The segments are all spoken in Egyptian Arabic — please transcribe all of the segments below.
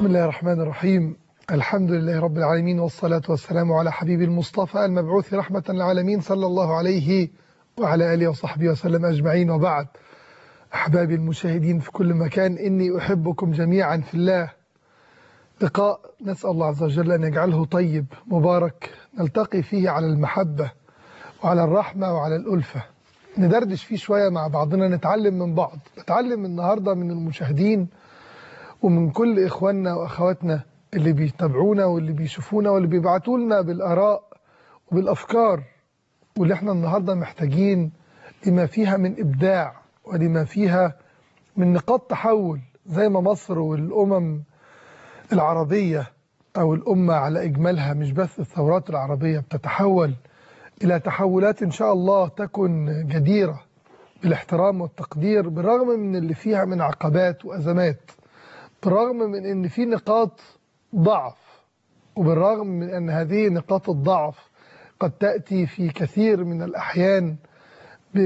بسم الله الرحمن الرحيم الحمد لله رب العالمين والصلاة والسلام على حبيب المصطفى المبعوث رحمة للعالمين صلى الله عليه وعلى آله وصحبه وسلم أجمعين وبعد أحبابي المشاهدين في كل مكان إني أحبكم جميعا في الله لقاء نسأل الله عز وجل أن يجعله طيب مبارك نلتقي فيه على المحبة وعلى الرحمة وعلى الألفة ندردش فيه شوية مع بعضنا نتعلم من بعض نتعلم النهاردة من المشاهدين ومن كل إخواننا وأخواتنا اللي بيتابعونا واللي بيشوفونا واللي بيبعتوا لنا بالآراء وبالأفكار واللي احنا النهاردة محتاجين لما فيها من إبداع ولما فيها من نقاط تحول زي ما مصر والأمم العربية أو الأمة على إجمالها مش بس الثورات العربية بتتحول إلى تحولات إن شاء الله تكن جديرة بالاحترام والتقدير بالرغم من اللي فيها من عقبات وأزمات بالرغم من أن في نقاط ضعف وبالرغم من أن هذه نقاط الضعف قد تأتي في كثير من الأحيان ب...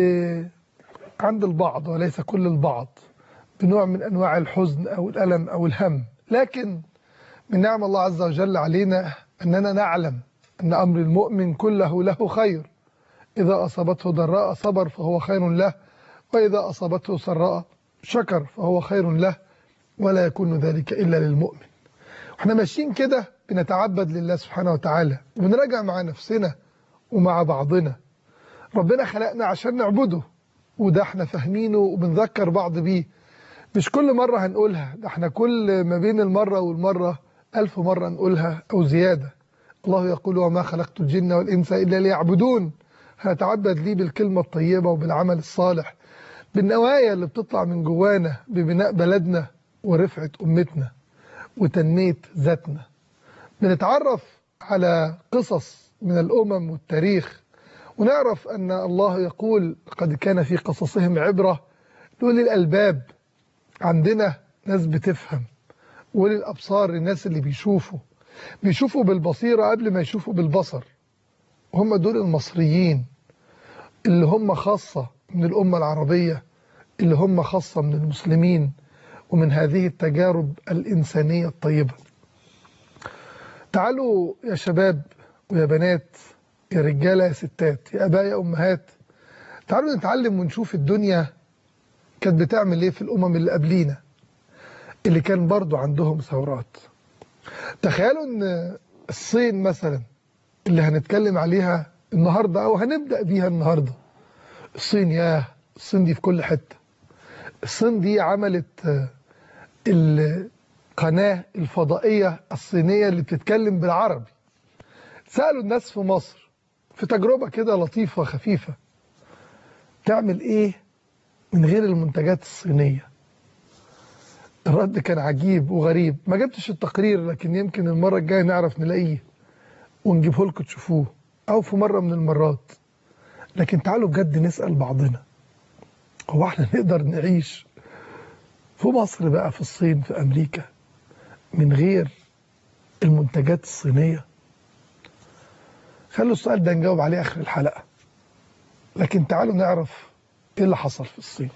عند البعض وليس كل البعض بنوع من أنواع الحزن أو الألم أو الهم لكن من نعم الله عز وجل علينا أننا نعلم أن أمر المؤمن كله له خير إذا أصابته ضراء صبر فهو خير له وإذا أصابته سراء شكر فهو خير له ولا يكون ذلك إلا للمؤمن احنا ماشيين كده بنتعبد لله سبحانه وتعالى وبنراجع مع نفسنا ومع بعضنا ربنا خلقنا عشان نعبده وده احنا فاهمينه وبنذكر بعض بيه مش كل مرة هنقولها ده احنا كل ما بين المرة والمرة ألف مرة نقولها أو زيادة الله يقول وما خلقت الجن والإنس إلا ليعبدون هنتعبد ليه بالكلمة الطيبة وبالعمل الصالح بالنوايا اللي بتطلع من جوانا ببناء بلدنا ورفعة أمتنا وتنمية ذاتنا بنتعرف على قصص من الأمم والتاريخ ونعرف أن الله يقول قد كان في قصصهم عبرة لأولي الألباب عندنا ناس بتفهم ولي الأبصار الناس اللي بيشوفوا بيشوفوا بالبصيرة قبل ما يشوفوا بالبصر هم دول المصريين اللي هم خاصة من الأمة العربية اللي هم خاصة من المسلمين ومن هذه التجارب الإنسانية الطيبة تعالوا يا شباب ويا بنات يا رجالة يا ستات يا أباء يا أمهات تعالوا نتعلم ونشوف الدنيا كانت بتعمل ايه في الأمم اللي قبلينا اللي كان برضو عندهم ثورات تخيلوا ان الصين مثلا اللي هنتكلم عليها النهاردة أو هنبدأ بيها النهاردة الصين ياه الصين دي في كل حتة الصين دي عملت القناة الفضائية الصينية اللي بتتكلم بالعربي سألوا الناس في مصر في تجربة كده لطيفة خفيفة تعمل ايه من غير المنتجات الصينية الرد كان عجيب وغريب ما جبتش التقرير لكن يمكن المرة الجاية نعرف نلاقيه ونجيبه لكم تشوفوه أو في مرة من المرات لكن تعالوا بجد نسأل بعضنا هو احنا نقدر نعيش في مصر بقى في الصين في أمريكا من غير المنتجات الصينية خلوا السؤال ده نجاوب عليه آخر الحلقة لكن تعالوا نعرف ايه اللي حصل في الصين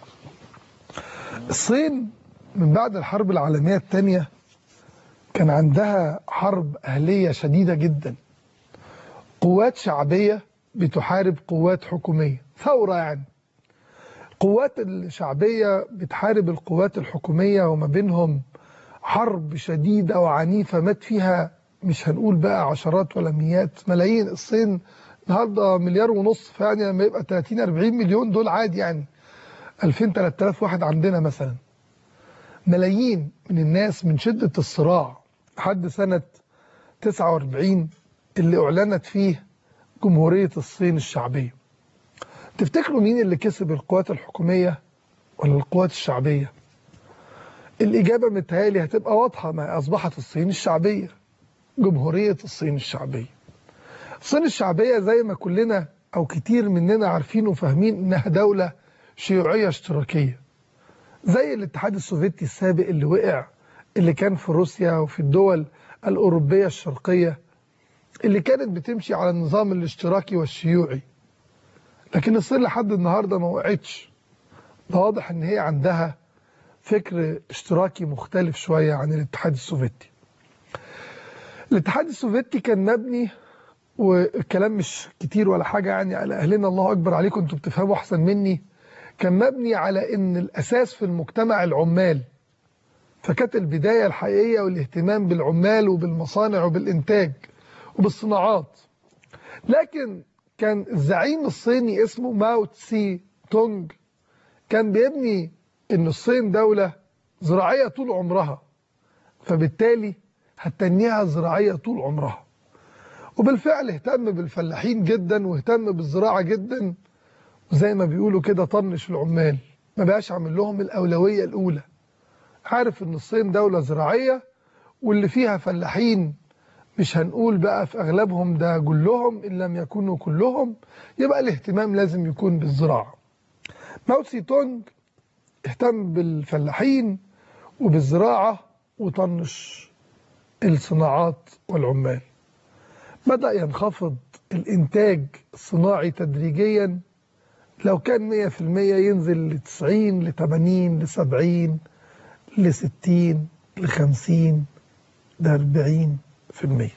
الصين من بعد الحرب العالمية الثانية كان عندها حرب أهلية شديدة جدا قوات شعبية بتحارب قوات حكومية ثورة يعني القوات الشعبية بتحارب القوات الحكومية وما بينهم حرب شديدة وعنيفة مات فيها مش هنقول بقى عشرات ولا مئات ملايين الصين النهارده مليار ونص فيعني لما يبقى 30 40 مليون دول عادي يعني 2000 3000 واحد عندنا مثلا ملايين من الناس من شدة الصراع لحد سنة 49 اللي أعلنت فيه جمهورية الصين الشعبية تفتكروا مين اللي كسب القوات الحكومية ولا القوات الشعبية الإجابة متهيألي هتبقى واضحة ما أصبحت الصين الشعبية جمهورية الصين الشعبية الصين الشعبية زي ما كلنا أو كتير مننا عارفين وفاهمين إنها دولة شيوعية اشتراكية زي الاتحاد السوفيتي السابق اللي وقع اللي كان في روسيا وفي الدول الأوروبية الشرقية اللي كانت بتمشي على النظام الاشتراكي والشيوعي لكن الصين لحد النهاردة ما وقعتش ده واضح ان هي عندها فكر اشتراكي مختلف شوية عن الاتحاد السوفيتي الاتحاد السوفيتي كان مبني والكلام مش كتير ولا حاجة يعني على أهلنا الله أكبر عليكم أنتوا بتفهموا أحسن مني كان مبني على أن الأساس في المجتمع العمال فكانت البداية الحقيقية والاهتمام بالعمال وبالمصانع وبالإنتاج وبالصناعات لكن كان الزعيم الصيني اسمه ماو تسي تونج كان بيبني ان الصين دولة زراعية طول عمرها فبالتالي هتنيها زراعية طول عمرها وبالفعل اهتم بالفلاحين جدا واهتم بالزراعة جدا وزي ما بيقولوا كده طنش العمال ما بقاش عامل لهم الأولوية الأولى عارف ان الصين دولة زراعية واللي فيها فلاحين مش هنقول بقى في أغلبهم ده كلهم إن لم يكونوا كلهم يبقى الاهتمام لازم يكون بالزراعة ماو سي تونج اهتم بالفلاحين وبالزراعة وطنش الصناعات والعمال بدأ ينخفض الإنتاج الصناعي تدريجيا لو كان 100% ينزل ل 90 ل 80 ل 70 ل 60 ل 50 ل 40 في المية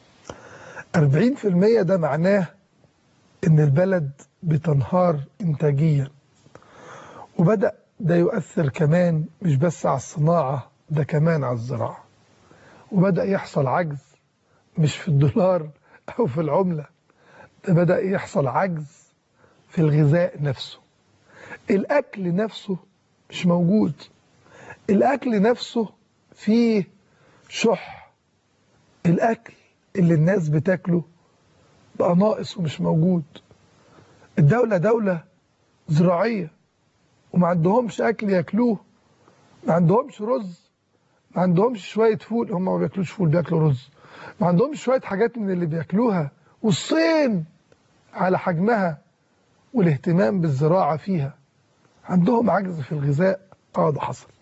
أربعين في المية ده معناه إن البلد بتنهار إنتاجيا وبدأ ده يؤثر كمان مش بس على الصناعة ده كمان على الزراعة وبدأ يحصل عجز مش في الدولار أو في العملة ده بدأ يحصل عجز في الغذاء نفسه الأكل نفسه مش موجود الأكل نفسه فيه شح الأكل اللي الناس بتاكله بقى ناقص ومش موجود الدولة دولة زراعية وما عندهمش أكل ياكلوه ما عندهمش رز ما عندهمش شوية فول هم ما بياكلوش فول بياكلوا رز ما عندهمش شوية حاجات من اللي بياكلوها والصين على حجمها والاهتمام بالزراعة فيها عندهم عجز في الغذاء اه ده حصل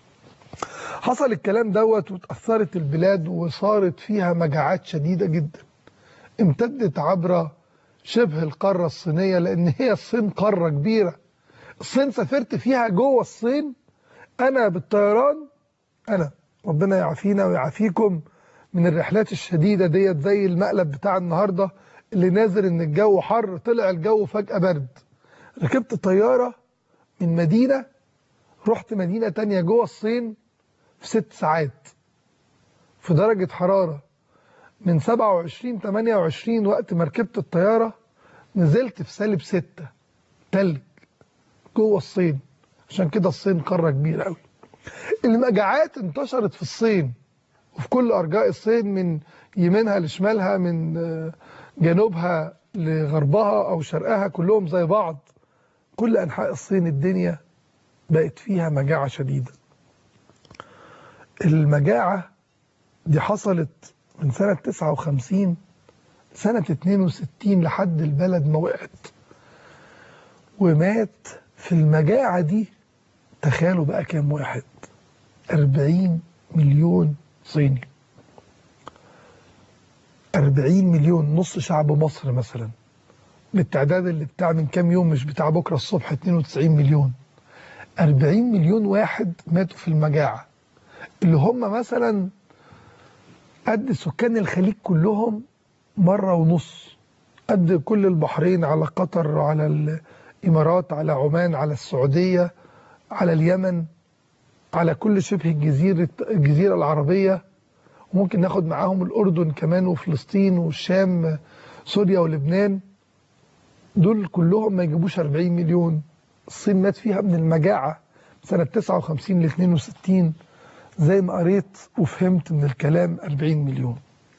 حصل الكلام دوت وتأثرت البلاد وصارت فيها مجاعات شديدة جدا امتدت عبر شبه القارة الصينية لأن هي الصين قارة كبيرة الصين سافرت فيها جوه الصين أنا بالطيران أنا ربنا يعافينا ويعافيكم من الرحلات الشديدة ديت زي المقلب بتاع النهاردة اللي نازل إن الجو حر طلع الجو فجأة برد ركبت طيارة من مدينة رحت مدينة تانية جوه الصين في ست ساعات في درجة حرارة من 27 28 وقت ما ركبت الطيارة نزلت في سالب ستة تلج جوه الصين عشان كده الصين قارة كبيرة قوي المجاعات انتشرت في الصين وفي كل أرجاء الصين من يمينها لشمالها من جنوبها لغربها أو شرقها كلهم زي بعض كل أنحاء الصين الدنيا بقت فيها مجاعة شديدة المجاعة دي حصلت من سنة 59 سنة 62 لحد البلد ما وقعت ومات في المجاعة دي تخيلوا بقى كام واحد 40 مليون صيني 40 مليون نص شعب مصر مثلا بالتعداد اللي بتاع من كام يوم مش بتاع بكرة الصبح 92 مليون 40 مليون واحد ماتوا في المجاعة اللي هم مثلا قد سكان الخليج كلهم مرة ونص قد كل البحرين على قطر على الإمارات على عمان على السعودية على اليمن على كل شبه الجزيرة الجزيرة العربية وممكن ناخد معاهم الأردن كمان وفلسطين والشام سوريا ولبنان دول كلهم ما يجيبوش 40 مليون الصين مات فيها من المجاعة سنة 59 ل 62 زي ما قريت وفهمت من الكلام 40 مليون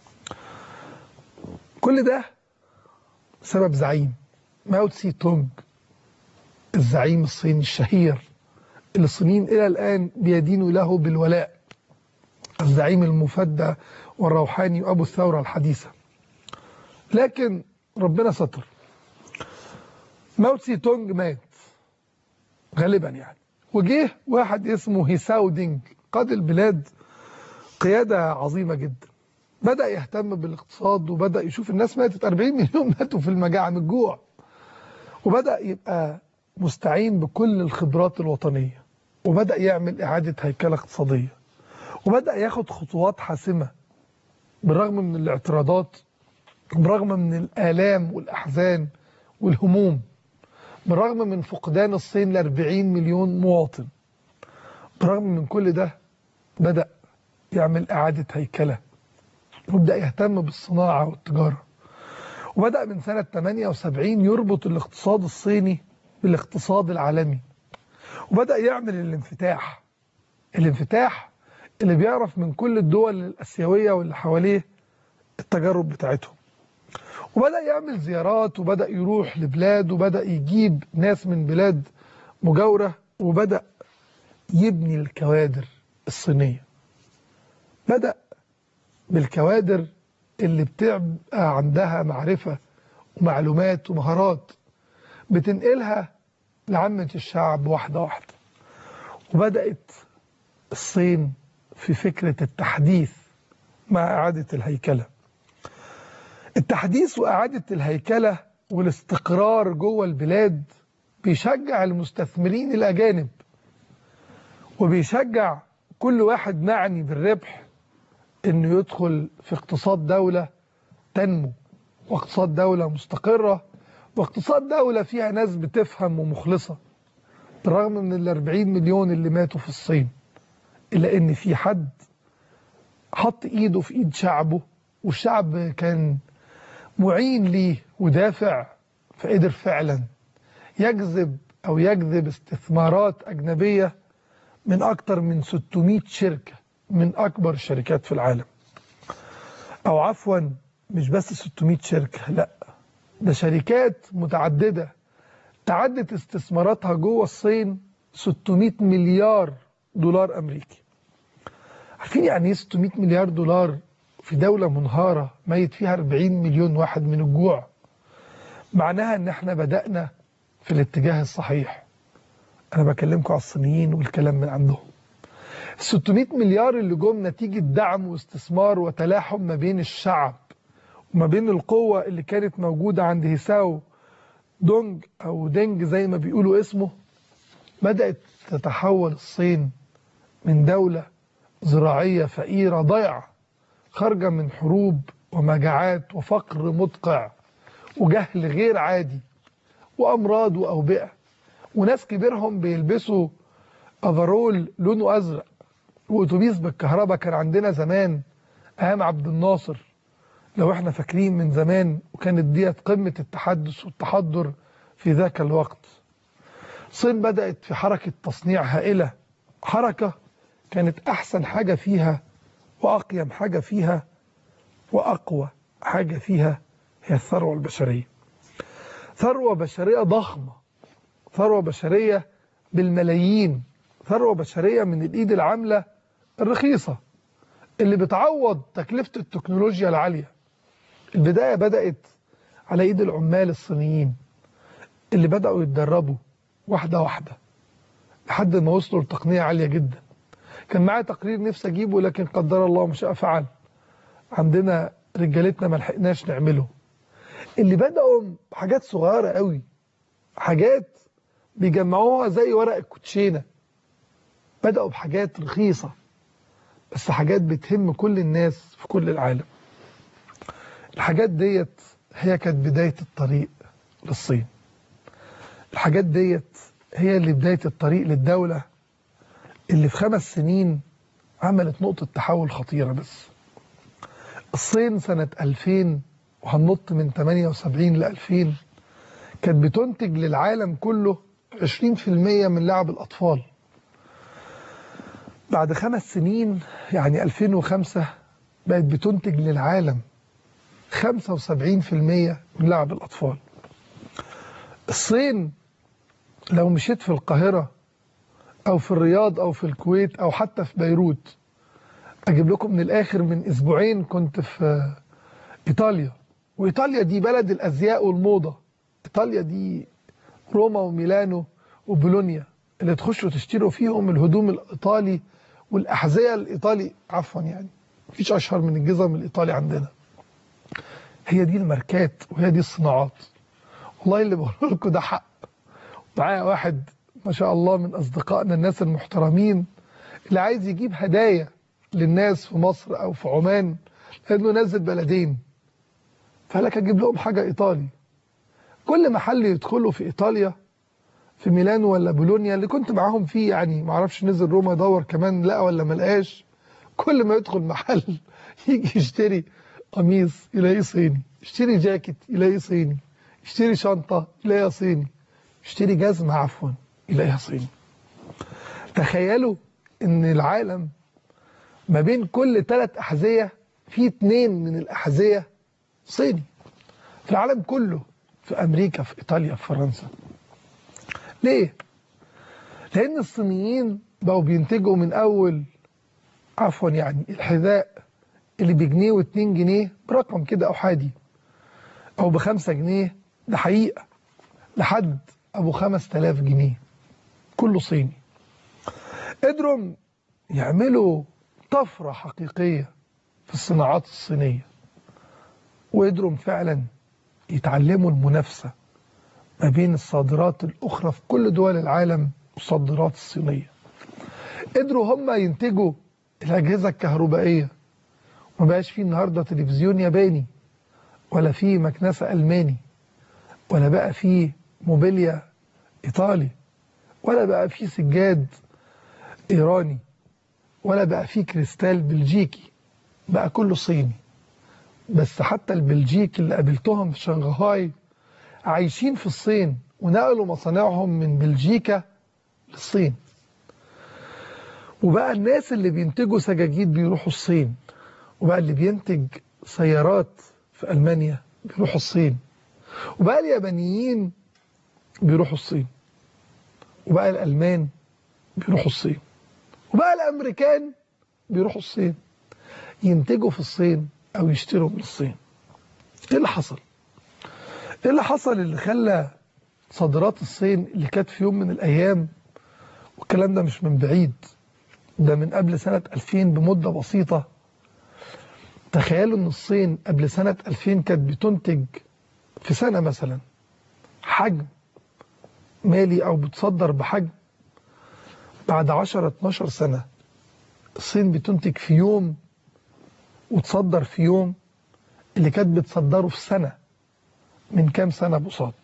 كل ده سبب زعيم ماو تسي تونج الزعيم الصيني الشهير اللي الصينيين إلى الآن بيدينوا له بالولاء الزعيم المفدى والروحاني وأبو الثورة الحديثة لكن ربنا ستر ماو تسي تونج مات غالبا يعني وجه واحد اسمه هيساو دينج قاد البلاد قيادة عظيمة جدا بدأ يهتم بالاقتصاد وبدأ يشوف الناس ماتت 40 مليون ماتوا في المجاعة من الجوع وبدأ يبقى مستعين بكل الخبرات الوطنية وبدأ يعمل إعادة هيكلة اقتصادية وبدأ ياخد خطوات حاسمة بالرغم من الاعتراضات بالرغم من الآلام والأحزان والهموم بالرغم من فقدان الصين ل 40 مليون مواطن بالرغم من كل ده بدأ يعمل إعادة هيكلة وبدأ يهتم بالصناعة والتجارة وبدأ من سنة 78 يربط الاقتصاد الصيني بالاقتصاد العالمي وبدأ يعمل الانفتاح الانفتاح اللي بيعرف من كل الدول الأسيوية واللي حواليه التجارب بتاعتهم وبدأ يعمل زيارات وبدأ يروح لبلاد وبدأ يجيب ناس من بلاد مجاورة وبدأ يبني الكوادر الصينية بدأ بالكوادر اللي بتبقى عندها معرفة ومعلومات ومهارات بتنقلها لعامة الشعب واحدة واحدة وبدأت الصين في فكرة التحديث مع إعادة الهيكلة التحديث وإعادة الهيكلة والاستقرار جوه البلاد بيشجع المستثمرين الأجانب وبيشجع كل واحد معني بالربح انه يدخل في اقتصاد دولة تنمو واقتصاد دولة مستقرة واقتصاد دولة فيها ناس بتفهم ومخلصة بالرغم من ال 40 مليون اللي ماتوا في الصين إلا إن في حد حط إيده في إيد شعبه والشعب كان معين ليه ودافع فقدر فعلا يجذب أو يجذب استثمارات أجنبية من أكثر من 600 شركة من أكبر الشركات في العالم أو عفوا مش بس 600 شركة لا ده شركات متعددة تعدت استثماراتها جوه الصين 600 مليار دولار أمريكي عارفين يعني ايه 600 مليار دولار في دولة منهارة ميت فيها 40 مليون واحد من الجوع معناها ان احنا بدأنا في الاتجاه الصحيح انا بكلمكم على الصينيين والكلام من عندهم 600 مليار اللي جم نتيجة دعم واستثمار وتلاحم ما بين الشعب وما بين القوة اللي كانت موجودة عند هيساو دونج أو دينج زي ما بيقولوا اسمه بدأت تتحول الصين من دولة زراعية فقيرة ضيعة خارجة من حروب ومجاعات وفقر مدقع وجهل غير عادي وأمراض وأوبئة وناس كبيرهم بيلبسوا أفرول لونه أزرق وأتوبيس بالكهرباء كان عندنا زمان أيام عبد الناصر لو احنا فاكرين من زمان وكانت ديت قمة التحدث والتحضر في ذاك الوقت الصين بدأت في حركة تصنيع هائلة حركة كانت أحسن حاجة فيها وأقيم حاجة فيها وأقوى حاجة فيها هي الثروة البشرية ثروة بشرية ضخمة ثروة بشرية بالملايين ثروة بشرية من الإيد العاملة الرخيصة اللي بتعوض تكلفة التكنولوجيا العالية البداية بدأت على إيد العمال الصينيين اللي بدأوا يتدربوا واحدة واحدة لحد ما وصلوا لتقنية عالية جدا كان معايا تقرير نفسي أجيبه لكن قدر الله ما شاء فعل عندنا رجالتنا ما لحقناش نعمله اللي بدأوا حاجات صغيرة قوي حاجات بيجمعوها زي ورق الكوتشينة بدأوا بحاجات رخيصة بس حاجات بتهم كل الناس في كل العالم الحاجات ديت هي كانت بداية الطريق للصين الحاجات ديت هي اللي بداية الطريق للدولة اللي في خمس سنين عملت نقطة تحول خطيرة بس الصين سنة 2000 وهننط من 78 ل 2000 كانت بتنتج للعالم كله 20% من لعب الأطفال بعد خمس سنين يعني 2005 بقت بتنتج للعالم 75% من لعب الأطفال الصين لو مشيت في القاهرة أو في الرياض أو في الكويت أو حتى في بيروت أجيب لكم من الآخر من أسبوعين كنت في إيطاليا وإيطاليا دي بلد الأزياء والموضة إيطاليا دي روما وميلانو وبولونيا اللي تخشوا تشتروا فيهم الهدوم الإيطالي والأحذية الإيطالي عفوا يعني مفيش أشهر من الجزم الإيطالي عندنا هي دي الماركات وهي دي الصناعات والله اللي بقول لكم ده حق معايا واحد ما شاء الله من أصدقائنا الناس المحترمين اللي عايز يجيب هدايا للناس في مصر أو في عمان لانه نازل بلدين فقال لك اجيب لهم حاجه ايطالي كل محل يدخله في ايطاليا في ميلانو ولا بولونيا اللي كنت معاهم فيه يعني ما اعرفش نزل روما يدور كمان لقى ولا ما لقاش كل ما يدخل محل يجي يشتري قميص يلاقيه صيني يشتري جاكيت يلاقيه صيني يشتري شنطه يلاقيها صيني يشتري جزمه عفوا يلاقيها صيني تخيلوا ان العالم ما بين كل ثلاث احذيه في اتنين من الاحذيه صيني في العالم كله في امريكا في ايطاليا في فرنسا ليه لان الصينيين بقوا بينتجوا من اول عفوا يعني الحذاء اللي بجنيه واتنين جنيه برقم كده احادي او بخمسة جنيه ده حقيقة لحد ابو خمس تلاف جنيه كله صيني قدروا يعملوا طفرة حقيقية في الصناعات الصينية وقدروا فعلا يتعلموا المنافسة ما بين الصادرات الأخرى في كل دول العالم والصادرات الصينية قدروا هم ينتجوا الأجهزة الكهربائية ما بقاش فيه النهاردة تلفزيون ياباني ولا فيه مكنسة ألماني ولا بقى فيه موبيليا إيطالي ولا بقى فيه سجاد إيراني ولا بقى فيه كريستال بلجيكي بقى كله صيني بس حتى البلجيك اللي قابلتهم في شنغهاي عايشين في الصين ونقلوا مصانعهم من بلجيكا للصين وبقى الناس اللي بينتجوا سجاجيد بيروحوا الصين وبقى اللي بينتج سيارات في ألمانيا بيروحوا الصين وبقى اليابانيين بيروحوا الصين وبقى الألمان بيروحوا الصين وبقى الأمريكان بيروحوا الصين ينتجوا في الصين أو يشتروا من الصين إيه اللي حصل؟ إيه اللي حصل اللي خلى صادرات الصين اللي كانت في يوم من الأيام والكلام ده مش من بعيد ده من قبل سنة 2000 بمدة بسيطة تخيلوا ان الصين قبل سنة 2000 كانت بتنتج في سنة مثلا حجم مالي او بتصدر بحجم بعد 10 12 سنة الصين بتنتج في يوم وتصدر في يوم اللي كانت بتصدره في سنة من كام سنة بساط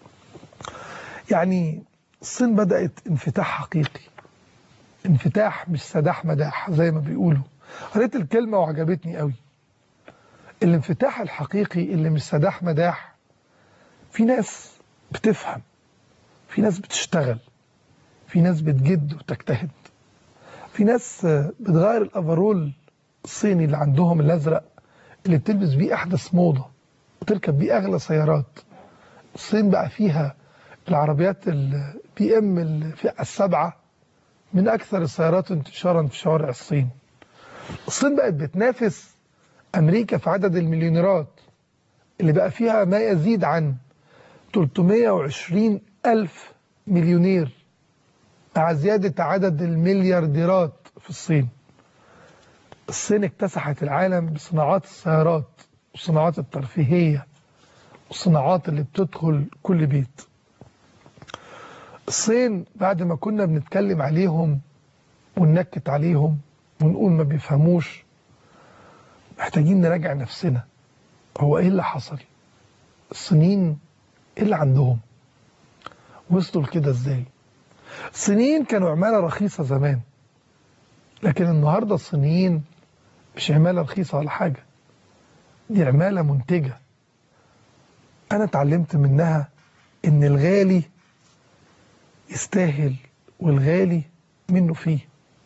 يعني الصين بدأت انفتاح حقيقي انفتاح مش سداح مداح زي ما بيقولوا قريت الكلمة وعجبتني قوي الانفتاح الحقيقي اللي مش سداح مداح في ناس بتفهم في ناس بتشتغل في ناس بتجد وتجتهد في ناس بتغير الافرول الصيني اللي عندهم الازرق اللي بتلبس بيه احدث موضه وتركب بيه اغلى سيارات الصين بقى فيها العربيات البي ام الفئه السبعه من اكثر السيارات انتشارا في شوارع الصين الصين بقت بتنافس امريكا في عدد المليونيرات اللي بقى فيها ما يزيد عن 320 الف مليونير مع زيادة عدد المليارديرات في الصين الصين اكتسحت العالم بصناعات السيارات والصناعات الترفيهية والصناعات اللي بتدخل كل بيت الصين بعد ما كنا بنتكلم عليهم وننكت عليهم ونقول ما بيفهموش محتاجين نراجع نفسنا هو ايه اللي حصل الصينيين ايه اللي عندهم وصلوا لكده ازاي الصينيين كانوا عمالة رخيصة زمان لكن النهاردة الصينيين مش عمالة رخيصة ولا حاجة دي عمالة منتجة أنا اتعلمت منها إن الغالي يستاهل والغالي منه فيه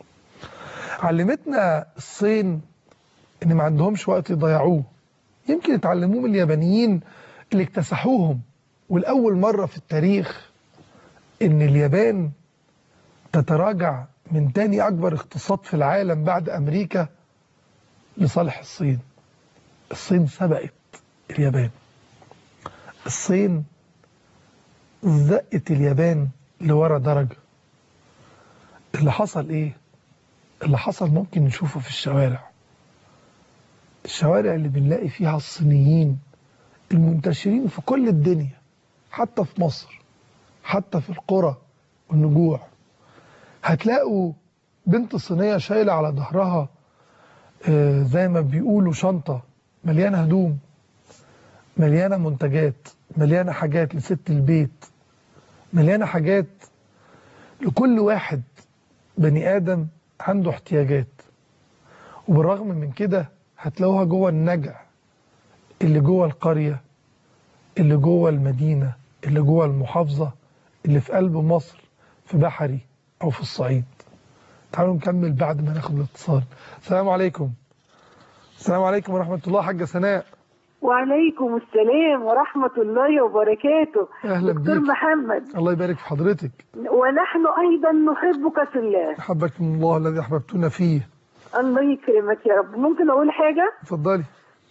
علمتنا الصين إن ما عندهمش وقت يضيعوه يمكن يتعلموه من اليابانيين اللي اكتسحوهم والأول مرة في التاريخ إن اليابان تتراجع من تاني أكبر اقتصاد في العالم بعد أمريكا لصالح الصين الصين سبقت اليابان الصين زقت اليابان لورا درجة اللي حصل ايه اللي حصل ممكن نشوفه في الشوارع الشوارع اللي بنلاقي فيها الصينيين المنتشرين في كل الدنيا حتى في مصر حتى في القرى والنجوع هتلاقوا بنت صينية شايلة على ظهرها آه، زي ما بيقولوا شنطة مليانة هدوم مليانة منتجات مليانة حاجات لست البيت مليانة حاجات لكل واحد بني آدم عنده احتياجات وبالرغم من كده هتلاقوها جوه النجع اللي جوه القرية اللي جوه المدينة اللي جوه المحافظة اللي في قلب مصر في بحري أو في الصعيد تعالوا نكمل بعد ما ناخد الاتصال السلام عليكم السلام عليكم ورحمة الله حاجة سناء وعليكم السلام ورحمة الله وبركاته أهلا دكتور بيك محمد الله يبارك في حضرتك ونحن أيضا نحبك في الله أحبكم الله الذي أحببتنا فيه الله يكرمك يا رب ممكن أقول حاجة اتفضلي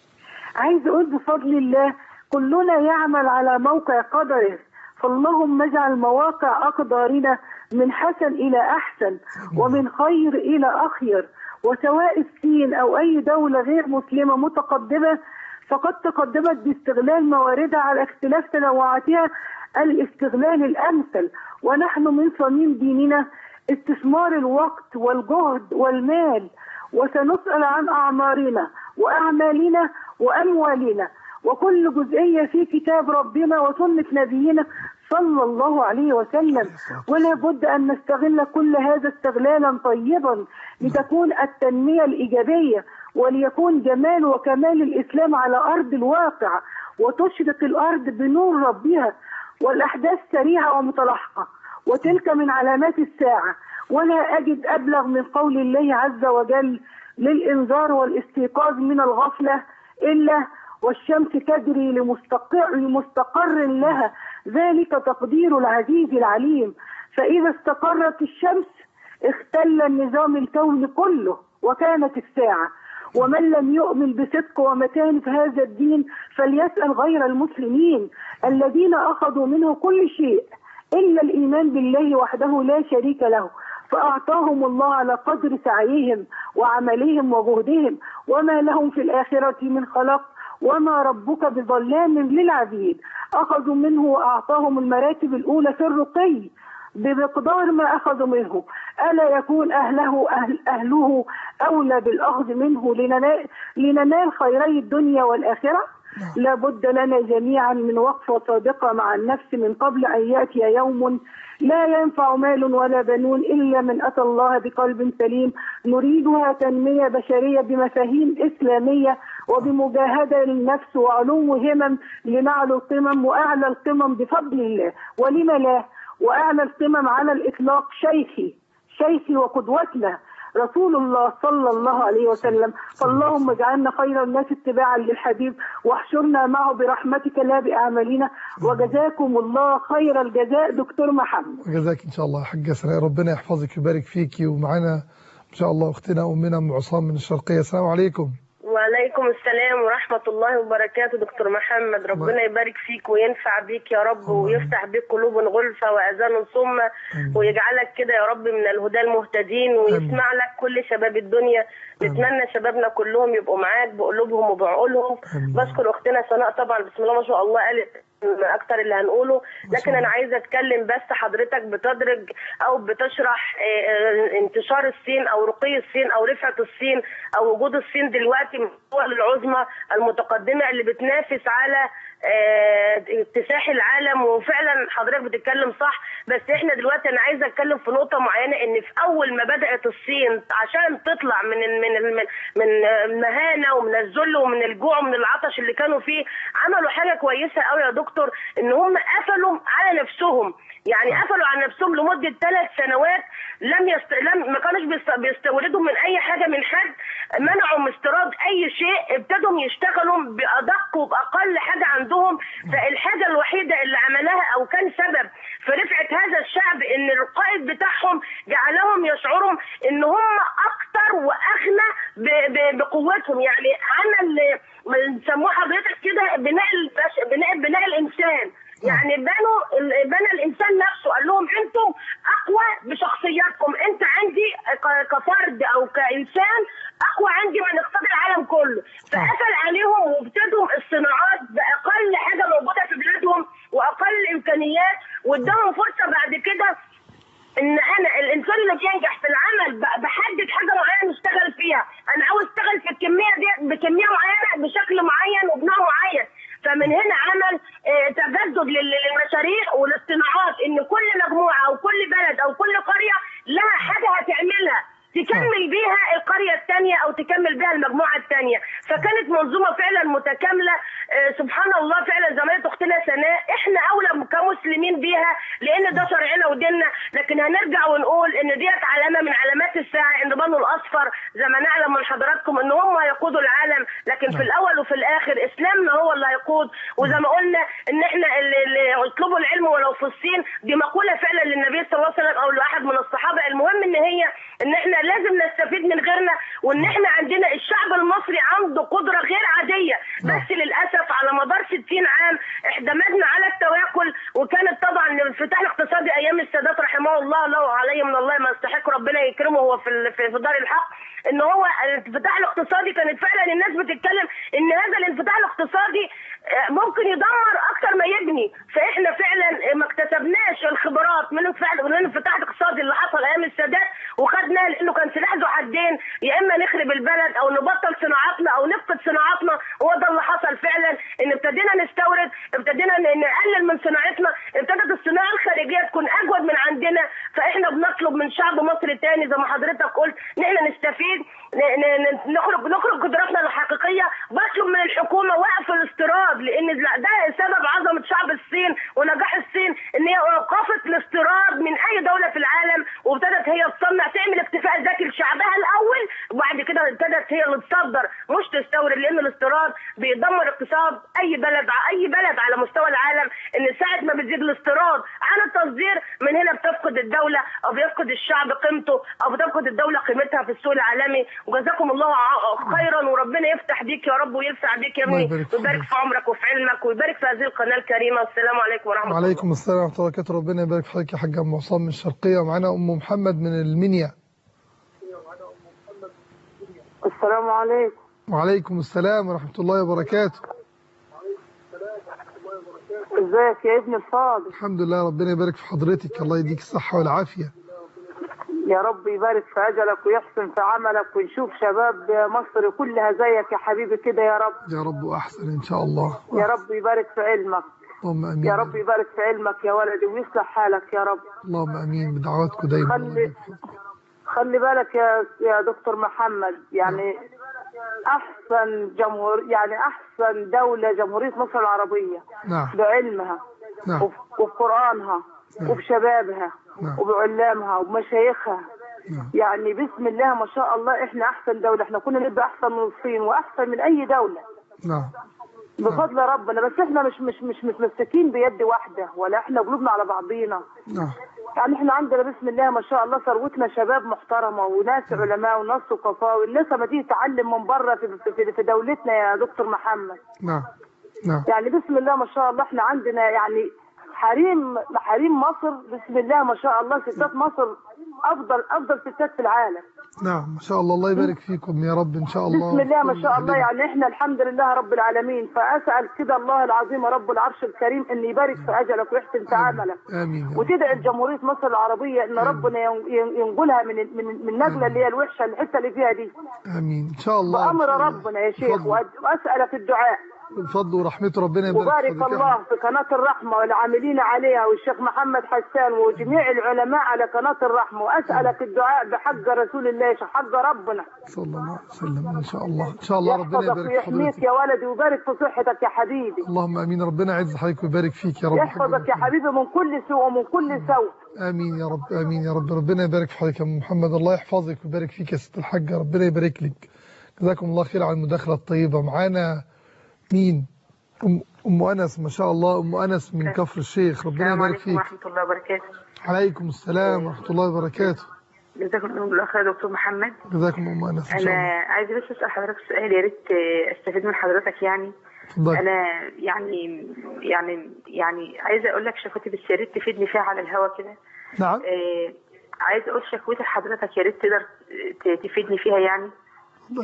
عايز أقول بفضل الله كلنا يعمل على موقع قدره فاللهم اجعل مواقع أقدارنا من حسن إلى أحسن ومن خير إلى أخير وسواء الصين أو أي دولة غير مسلمة متقدمة فقد تقدمت باستغلال مواردها على اختلاف تنوعاتها الاستغلال الأمثل ونحن من صميم ديننا استثمار الوقت والجهد والمال وسنسأل عن أعمارنا وأعمالنا وأموالنا وكل جزئية في كتاب ربنا وسنة نبينا صلى الله عليه وسلم ولا بد أن نستغل كل هذا استغلالا طيبا لتكون التنمية الإيجابية وليكون جمال وكمال الإسلام على أرض الواقع وتشرق الأرض بنور ربها والأحداث سريعة ومتلاحقة وتلك من علامات الساعة ولا أجد أبلغ من قول الله عز وجل للإنذار والاستيقاظ من الغفلة إلا والشمس تجري لمستقر, لمستقر لها ذلك تقدير العزيز العليم فإذا استقرت الشمس اختل النظام الكوني كله وكانت الساعة ومن لم يؤمن بصدق ومتانة هذا الدين فليسأل غير المسلمين الذين أخذوا منه كل شيء إلا الإيمان بالله وحده لا شريك له فأعطاهم الله على قدر سعيهم وعملهم وجهدهم وما لهم في الآخرة من خلق وما ربك بظلام للعبيد أخذوا منه وأعطاهم المراتب الأولى في الرقي بمقدار ما أخذوا منه ألا يكون أهله أهل أهله أولى بالأخذ منه لننال, لننال خيري الدنيا والآخرة لا بد لنا جميعا من وقفة صادقة مع النفس من قبل أن يأتي يوم لا ينفع مال ولا بنون إلا من أتى الله بقلب سليم نريدها تنمية بشرية بمفاهيم إسلامية وبمجاهدة للنفس وعلو همم لنعلو القمم وأعلى القمم بفضل الله ولم لا وأعلى القمم على الإطلاق شيخي شيخي وقدوتنا رسول الله صلى الله عليه وسلم فاللهم اجعلنا خير الناس اتباعا للحبيب واحشرنا معه برحمتك لا بأعمالنا وجزاكم الله خير الجزاء دكتور محمد وجزاك إن شاء الله حاجة سناء ربنا يحفظك ويبارك فيكي ومعانا إن شاء الله أختنا أمنا أم عصام من الشرقية السلام عليكم وعليكم السلام ورحمة الله وبركاته دكتور محمد ربنا يبارك فيك وينفع بيك يا رب ويفتح بيك قلوب غلفة وأذان صمة ويجعلك كده يا رب من الهدى المهتدين ويسمع لك كل شباب الدنيا نتمنى شبابنا كلهم يبقوا معاك بقلوبهم وبعقولهم بشكر أختنا سناء طبعا بسم الله ما شاء الله قالت اكتر اللي هنقوله لكن انا عايزه اتكلم بس حضرتك بتدرج او بتشرح آه، انتشار الصين او رقي الصين او رفعه الصين او وجود الصين دلوقتي من الدول العظمى المتقدمه اللي بتنافس على آه، اكتساح العالم وفعلا حضرتك بتتكلم صح بس احنا دلوقتي انا عايزه اتكلم في نقطه معينه ان في اول ما بدات الصين عشان تطلع من ال من ال من المهانه ومن الذل ومن الجوع ومن العطش اللي كانوا فيه عملوا حاجه كويسه قوي يا دكتور ان هم قفلوا على نفسهم يعني قفلوا على نفسهم لمده ثلاث سنوات لم يست... لم ما كانوش بيست... بيستوردوا من اي حاجه من حد منعوا من استيراد اي شيء ابتدوا يشتغلوا بادق وباقل حاجه عندهم فالحاجه الوحيده اللي عملها او كان سبب في رفعه هذا الشعب ان القائد بتاعهم جعلهم يشعروا ان هم اكتر واغنى ب... ب... بقوتهم يعني عمل بنسموه حضرتك كده بناء البش... بناء بناء الانسان يعني بنوا ال- بنى الانسان نفسه قال لهم انتم اقوى بشخصياتكم انت عندي ك- كفرد او كانسان اقوى عندي من اقتصاد العالم كله فقفل عليهم وابتدوا الصناعات باقل حاجه موجوده في بلادهم واقل امكانيات واداهم فرصه بعد كده ان انا الانسان اللي بينجح في العمل ب- بحدد حاجه معينه نشتغل فيها انا عاوز اشتغل في تكمل بيها القريه الثانيه او تكمل بيها المجموعه الثانيه فكانت منظومه فعلا متكامله آه، سبحان الله فعلا زميله اختنا سناء احنا اولى كمسلمين بيها لان ده شرعنا وديننا لكن هنرجع ونقول ان ديت علامه من علامات الساعه ان بنو الاصفر زي ما نعلم من حضراتكم ان هم هيقودوا العالم لكن في الاول وفي الاخر اسلامنا هو اللي هيقود وزي ما قلنا ان احنا اللي اللي اطلبوا العلم ولو في الصين دي مقوله فعلا للنبي صلى الله عليه وسلم او لاحد من الصحابه المهم ان هي ان احنا لازم نستفيد من غيرنا وان احنا عندنا الشعب المصري عنده قدره غير عاديه بس للاسف على مدار 60 عام اعتمدنا على التواكل وكانت طبعا الانفتاح الاقتصادي ايام السادات رحمه الله له عليه من الله ما يستحق ربنا يكرمه هو في ال- في في دار الحق ان هو الانفتاح الاقتصادي كانت فعلا الناس بتتكلم ان هذا الانفتاح الاقتصادي آه، ممكن يدمر اكتر ما يبني فاحنا فعلا ما اكتسبناش الخبرات من الانفتاح من الانفتاح الاقتصادي اللي حصل ايام السادات وخدناه لانه كان سلاح ذو حدين يا اما نخرب البلد او نبطل صناعاتنا او نفقد صناعاتنا هو ده اللي حصل فعلا ان ابتدينا نستورد ابتدينا ن- نقلل من صناعتنا ابتدت الصناعه الخارجيه تكون اجود من عندنا فاحنا بنطلب من شعب مصر تاني زي ما حضرتك قلت ان احنا نستفيد ن- ن- ن- نخرج نخرج قدراتنا الحقيقيه بطلب من الحكومه وقف الاستيراد لان لا- ده سبب عظمه شعب الصين ونجاح الصين ان هي اوقفت الاستيراد من اي دوله في العالم وابتدت هي تصنع تعمل اكتفاء ذاتي لشعبها الاول وبعد كده ابتدت هي اللي تصدر مش تستورد لان الاستيراد بيدمر اقتصاد اي بلد اي بلد على مستوى العالم ان ساعه ما بتزيد الاستيراد عن التصدير من هنا بتفقد الدوله او بيفقد الشعب قيمته او بتفقد الدوله قيمتها في السوق العالمي وجزاكم الله ع- خيرا وربنا يفتح بيك يا رب ويرفع بيك يا الله ابني يبارك فيك. ويبارك في عمرك وفي علمك ويبارك في هذه القناه الكريمه والسلام عليكم ورحمه الله وعليكم السلام ورحمة الله وبركاته ربنا يبارك في حضرتك يا حاج أم عصام من الشرقية ومعانا أم محمد من المنيا السلام عليكم وعليكم السلام ورحمة الله وبركاته ازيك يا ابني الفاضل الحمد لله ربنا يبارك في حضرتك الله يديك الصحة والعافية يا رب يبارك في اجلك ويحسن في عملك ونشوف شباب مصر كلها زيك يا حبيبي كده يا رب يا رب وأحسن إن شاء الله يا رب يبارك في علمك اللهم أمين يا رب يبارك في علمك يا ولدي ويصلح حالك يا رب اللهم أمين بدعواتكم دايما الله خلي يبارك فيكم. خلي بالك يا يا دكتور محمد يعني احسن جمهور يعني احسن دولة جمهورية مصر العربية نعم بعلمها نعم وف- وبقرآنها نعم. وبشبابها نعم. وبعلامها وبمشايخها نعم يعني بسم الله ما شاء الله احنا احسن دولة احنا كنا نبقى احسن من الصين واحسن من اي دولة نعم بفضل ربنا بس احنا مش مش مش متمسكين بيد واحدة ولا احنا قلوبنا على بعضينا نعم يعني احنا عندنا بسم الله ما شاء الله ثروتنا شباب محترمة وناس علماء وناس ثقفاء والناس ما تيجي تتعلم من بره في, في, في دولتنا يا دكتور محمد نعم نعم يعني بسم الله ما شاء الله احنا عندنا يعني حريم حريم مصر بسم الله ما شاء الله ستات مصر افضل افضل ستات في العالم نعم ما شاء الله الله يبارك فيكم يا رب إن شاء الله بسم الله ما كل شاء الله أهلنا. يعني احنا الحمد لله رب العالمين فاسال كده الله العظيم رب العرش الكريم ان يبارك في اجلك ويحسن في عملك آمين يا رب. وتدعي لجمهوريه مصر العربية ان ربنا ين- ين- ينقلها من من من النقله اللي هي الوحشه الحته اللي فيها دي آمين إن شاء الله إن بامر شاء الله. ربنا يا شيخ بفضل- وأد- واسالك الدعاء بفضل ورحمته ربنا يبارك وبارك في حضرتك. الله في قناه الرحمه والعاملين عليها والشيخ محمد حسان وجميع العلماء على قناه الرحمه واسالك الدعاء بحق رسول الله حق ربنا صلى الله عليه وسلم ان شاء الله ان شاء الله ربنا يحفظك يبارك في ويحميك حضرتك يا ولدي ويبارك في صحتك يا حبيبي اللهم امين ربنا يعز حضرتك ويبارك فيك يا رب يحفظك يا حبيبي من كل سوء ومن كل سوء امين يا رب امين يا رب ربنا يبارك في حضرتك يا أم محمد الله يحفظك ويبارك فيك يا ست الحاجه ربنا يبارك لك جزاكم الله خير على المداخله الطيبه معانا مين ام ام انس ما شاء الله ام انس من كفر الشيخ ربنا السلام يبارك عليكم فيك ورحمة الله وبركاته عليكم السلام ورحمه الله وبركاته جزاكم الله بالأخ يا دكتور محمد جزاكم ام انس ان شاء أنا الله عايزة بس أسأل حضرتك سؤال يا ريت آه، أستفيد من حضرتك يعني اتفضلي أنا يعني يعني يعني عايزة أقول لك شكوتي بس يا ريت تفيدني فيها على الهوا كده نعم آه، عايزة أقول شكوتي لحضرتك يا ريت تقدر ت- تفيدني فيها يعني اتفضلي.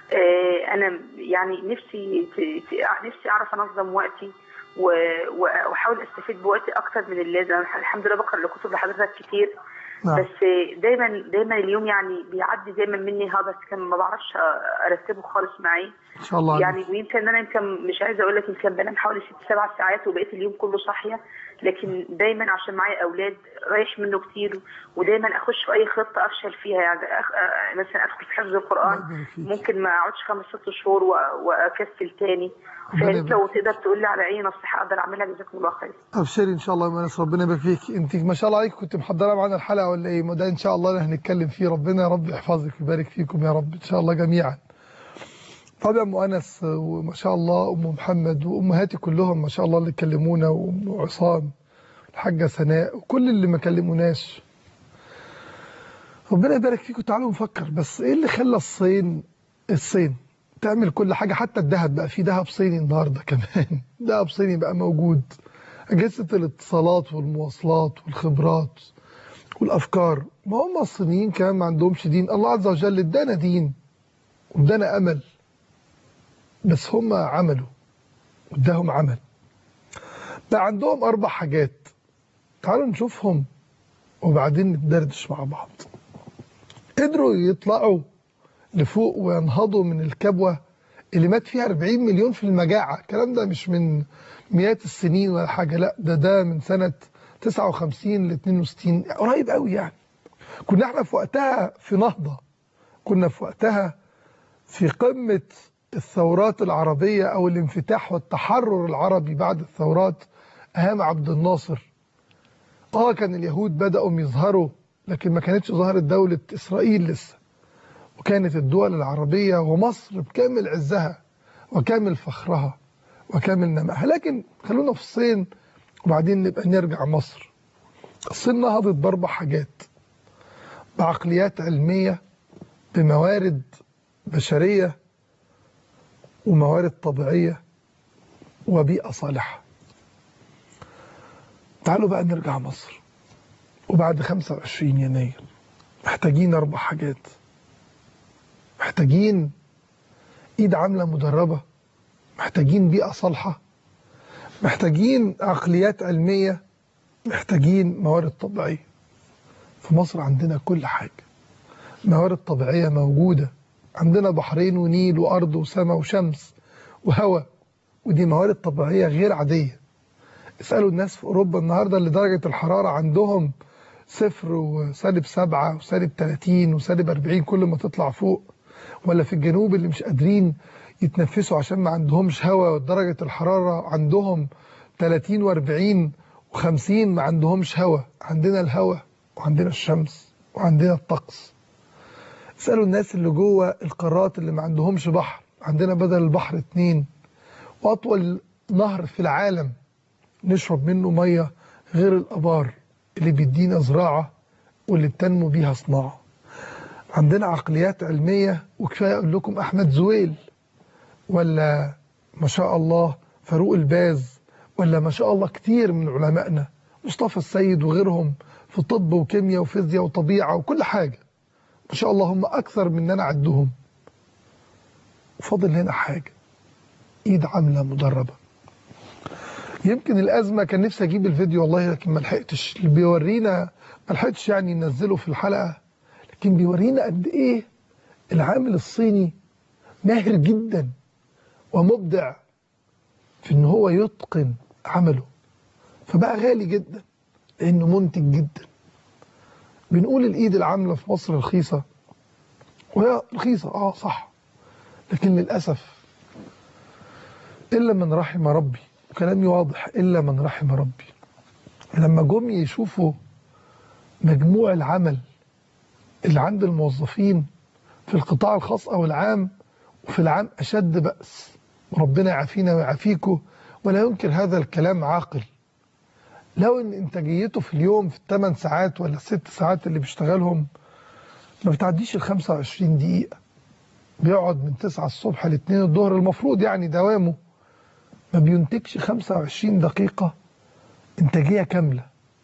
آه، انا يعني نفسي ت- ت- نفسي اعرف انظم وقتي و- و- واحاول استفيد بوقتي اكتر من اللازم أنا الحمد لله بقرا الكتب لحضرتك كتير نعم. بس دايما دايما اليوم يعني بيعدي دايما مني هذا كان ما بعرفش ارتبه خالص معي ان شاء الله يعني ويمكن انا يمكن مش عايزه اقول لك يمكن بنام حوالي ست سبع ساعات وبقيت اليوم كله صاحيه لكن دايما عشان معايا اولاد رايح منه كتير ودايما اخش في اي خطه افشل فيها يعني أخ... آه، مثلا ادخل في حفظ القران الله يبارك فيك. ممكن ما اقعدش خمس ست شهور و... واكسل تاني ربنا فانت لو يبارك. تقدر تقول لي على اي نصيحه اقدر اعملها جزاكم الله خير ابشري ان شاء الله يا انس ربنا يبارك فيك انت ما شاء الله عليك كنت محضره معانا الحلقه ولا ايه ما ده ان شاء الله اللي هنتكلم فيه ربنا يا رب يحفظك ويبارك فيكم يا رب ان شاء الله جميعا طبعا ام انس وما شاء الله ام محمد وامهاتي كلهم ما شاء الله اللي كلمونا وام عصام الحاجه سناء وكل اللي ما كلموناش ربنا يبارك فيكم تعالوا نفكر بس ايه اللي خلى الصين الصين تعمل كل حاجه حتى الذهب بقى في ذهب صيني النهارده كمان ذهب صيني بقى موجود اجهزه الاتصالات والمواصلات والخبرات والافكار ما هم الصينيين كمان ما عندهمش دين الله عز وجل ادانا دين وادانا امل بس هم عملوا اداهم عمل بقى عندهم اربع حاجات تعالوا نشوفهم وبعدين ندردش مع بعض قدروا يطلعوا لفوق وينهضوا من الكبوة اللي مات فيها 40 مليون في المجاعة الكلام ده مش من مئات السنين ولا حاجة لا ده ده من سنة 59 ل 62 قريب قوي يعني كنا احنا في وقتها في نهضة كنا في وقتها في قمة الثورات العربية أو الانفتاح والتحرر العربي بعد الثورات أيام عبد الناصر اه كان اليهود بدأوا يظهروا لكن ما كانتش ظهرت دولة إسرائيل لسه وكانت الدول العربية ومصر بكامل عزها وكامل فخرها وكامل نمائها لكن خلونا في الصين وبعدين نبقى نرجع مصر الصين نهضت بأربع حاجات بعقليات علمية بموارد بشرية وموارد طبيعية وبيئة صالحة تعالوا بقى نرجع مصر وبعد 25 يناير محتاجين أربع حاجات محتاجين إيد عاملة مدربة محتاجين بيئة صالحة محتاجين عقليات علمية محتاجين موارد طبيعية في مصر عندنا كل حاجة موارد طبيعية موجودة عندنا بحرين ونيل وأرض وسماء وشمس وهواء ودي موارد طبيعية غير عادية اسألوا الناس في أوروبا النهاردة اللي درجة الحرارة عندهم صفر وسالب سبعة وسالب 30 وسالب 40 كل ما تطلع فوق ولا في الجنوب اللي مش قادرين يتنفسوا عشان ما عندهمش هواء ودرجة الحرارة عندهم 30 و40 و50 ما عندهمش هواء عندنا الهواء وعندنا الشمس وعندنا الطقس اسألوا الناس اللي جوه القارات اللي ما عندهمش بحر عندنا بدل البحر اتنين وأطول نهر في العالم نشرب منه مية غير الأبار اللي بيدينا زراعة واللي بتنمو بيها صناعة عندنا عقليات علمية وكفاية أقول لكم أحمد زويل ولا ما شاء الله فاروق الباز ولا ما شاء الله كتير من علمائنا مصطفى السيد وغيرهم في طب وكيمياء وفيزياء وطبيعة وكل حاجة ما شاء الله هم أكثر من أنا عدهم وفاضل هنا حاجة إيد عاملة مدربة يمكن الأزمة كان نفسي أجيب الفيديو والله لكن ما لحقتش اللي بيورينا ما لحقتش يعني ننزله في الحلقة لكن بيورينا قد إيه العامل الصيني ماهر جدا ومبدع في إن هو يتقن عمله فبقى غالي جدا لأنه منتج جدا بنقول الإيد العاملة في مصر رخيصة وهي رخيصة آه صح لكن للأسف إلا من رحم ربي كلامي واضح إلا من رحم ربي لما جم يشوفوا مجموع العمل اللي عند الموظفين في القطاع الخاص أو العام وفي العام أشد بأس ربنا يعافينا ويعافيكم ولا ينكر هذا الكلام عاقل لو ان انتاجيته في اليوم في الثمان ساعات ولا الست ساعات اللي بيشتغلهم ما بتعديش ال 25 دقيقة بيقعد من 9 الصبح ل 2 الظهر المفروض يعني دوامه ما بينتجش 25 دقيقة انتاجية كاملة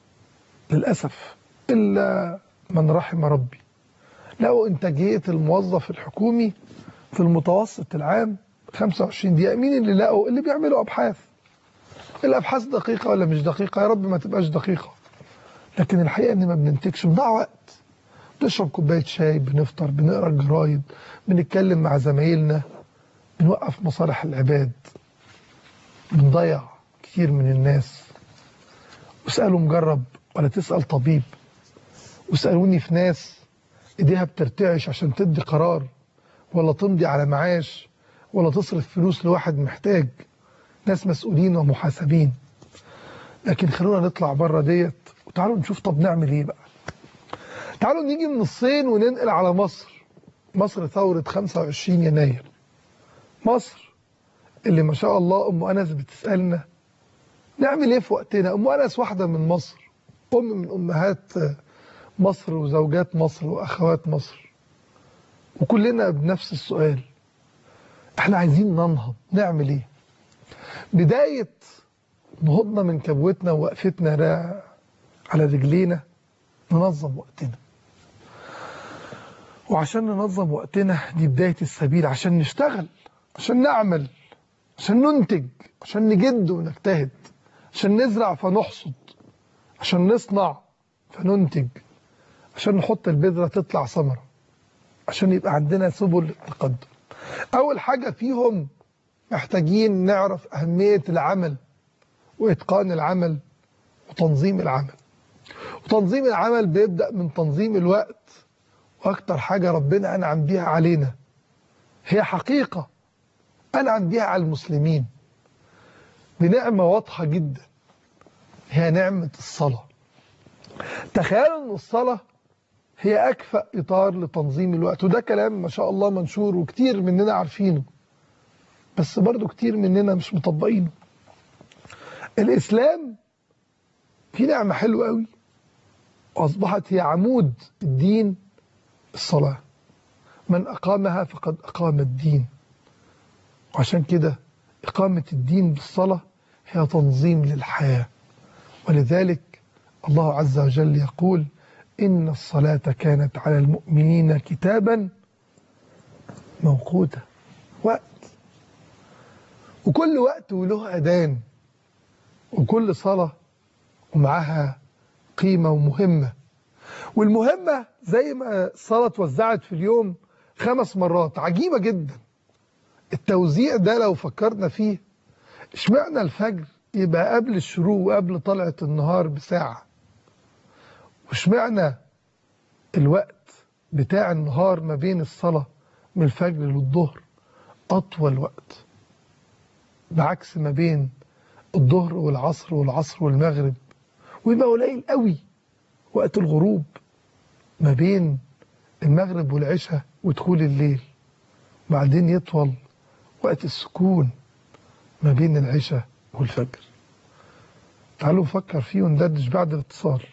للأسف إلا من رحم ربي لو انتاجية الموظف الحكومي في المتوسط العام 25 دقيقة مين اللي لقوا اللي بيعملوا أبحاث الأبحاث دقيقة ولا مش دقيقة يا رب ما تبقاش دقيقة لكن الحقيقة إن ما بننتجش بنضيع وقت بنشرب كوباية شاي بنفطر بنقرا الجرايد بنتكلم مع زمايلنا بنوقف مصالح العباد بنضيع كتير من الناس واسألوا مجرب ولا تسأل طبيب واسألوني في ناس ايديها بترتعش عشان تدي قرار ولا تمضي على معاش ولا تصرف فلوس لواحد محتاج ناس مسؤولين ومحاسبين لكن خلونا نطلع بره ديت وتعالوا نشوف طب نعمل ايه بقى تعالوا نيجي من الصين وننقل على مصر مصر ثورة 25 يناير مصر اللي ما شاء الله ام انس بتسالنا نعمل ايه في وقتنا ام انس واحده من مصر ام من امهات مصر وزوجات مصر واخوات مصر وكلنا بنفس السؤال احنا عايزين ننهض نعمل ايه بدايه نهضنا من كبوتنا ووقفتنا را- على رجلينا ننظم وقتنا وعشان ننظم وقتنا دي بدايه السبيل عشان نشتغل عشان نعمل عشان ننتج عشان نجد ونجتهد عشان نزرع فنحصد عشان نصنع فننتج عشان نحط البذرة تطلع ثمرة عشان يبقى عندنا سبل التقدم أول حاجة فيهم محتاجين نعرف أهمية العمل وإتقان العمل وتنظيم العمل وتنظيم العمل بيبدأ من تنظيم الوقت وأكتر حاجة ربنا أنعم بيها علينا هي حقيقة أنعم بيها على المسلمين بنعمة واضحة جدا هي نعمة الصلاة تخيلوا أن الصلاة هي أكفأ إطار لتنظيم الوقت وده كلام ما شاء الله منشور وكتير مننا عارفينه بس برضو كتير مننا مش مطبقينه الإسلام في نعمة حلوة قوي وأصبحت هي عمود الدين الصلاة من أقامها فقد أقام الدين وعشان كده إقامة الدين بالصلاة هي تنظيم للحياة ولذلك الله عز وجل يقول إن الصلاة كانت على المؤمنين كتابا موقوتا وقت وكل وقت وله أذان وكل صلاة ومعها قيمة ومهمة والمهمة زي ما الصلاة اتوزعت في اليوم خمس مرات عجيبة جدا التوزيع ده لو فكرنا فيه اشمعنى الفجر يبقى قبل الشروق وقبل طلعة النهار بساعة واشمعنى الوقت بتاع النهار ما بين الصلاة من الفجر للظهر أطول وقت بعكس ما بين الظهر والعصر والعصر والمغرب ويبقى قليل قوي وقت الغروب ما بين المغرب والعشاء ودخول الليل بعدين يطول وقت السكون ما بين العشاء والفجر تعالوا نفكر فيه وندردش بعد الاتصال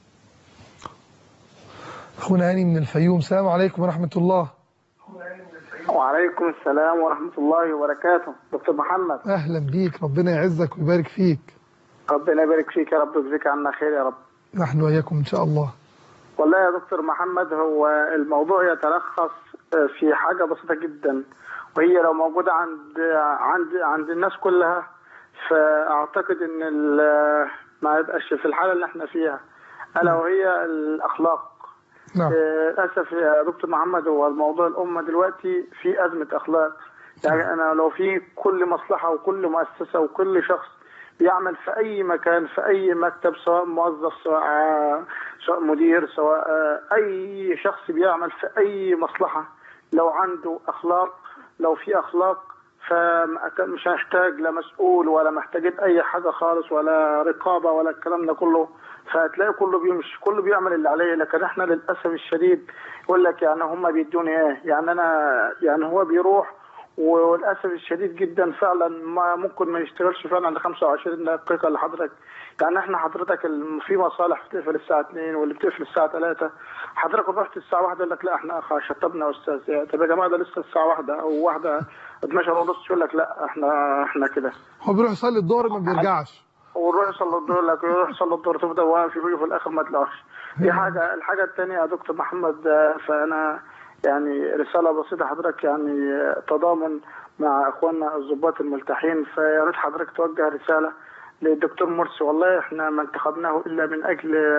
اخونا هاني من الفيوم السلام عليكم ورحمة الله وعليكم السلام ورحمة الله وبركاته دكتور محمد اهلا بيك ربنا يعزك ويبارك فيك ربنا يبارك فيك يا رب ويجزيك عنا خير يا رب نحن واياكم ان شاء الله والله يا دكتور محمد هو الموضوع يتلخص في حاجة بسيطة جدا وهي لو موجودة عند عند عند الناس كلها فأعتقد إن ال- ما يبقاش في الحالة اللي احنا فيها ألا وهي الأخلاق نعم آه، للأسف يا دكتور محمد هو الموضوع الأمة دلوقتي في أزمة أخلاق يعني أنا لو في كل مصلحة وكل مؤسسة وكل شخص بيعمل في أي مكان في أي مكتب سواء موظف سواء آه، سواء مدير سواء آه، أي شخص بيعمل في أي مصلحة لو عنده أخلاق لو في أخلاق فمش هيحتاج لا مسؤول ولا محتاجين أي حاجة خالص ولا رقابة ولا الكلام ده كله فهتلاقي كله بيمشي كله بيعمل اللي عليه لكن احنا للاسف الشديد يقول لك يعني هم بيدوني ايه يعني انا يعني هو بيروح وللاسف الشديد جدا فعلا ما ممكن ما يشتغلش فعلا ل 25 دقيقه اللي حضرتك يعني احنا حضرتك الم- في مصالح بتقفل الساعه 2 واللي بتقفل الساعه 3 حضرتك رحت الساعه 1 يقول لك لا احنا خ- شطبنا يا استاذ يا- طب يا جماعه ده لسه الساعه 1 او 1 12 ونص يقول لك لا احنا احنا كده هو بيروح يصلي الظهر ما بيرجعش ونروح يصلي الظهر لك يروح يصلي الظهر تفضل واقف يجي في الاخر ما تلاقيش دي حاجه الحاجه الثانيه يا دكتور محمد آه، فانا يعني رساله بسيطه حضرتك يعني آه، تضامن مع اخواننا الضباط الملتحين فيا ريت حضرتك توجه رساله للدكتور مرسي والله احنا ما انتخبناه الا من اجل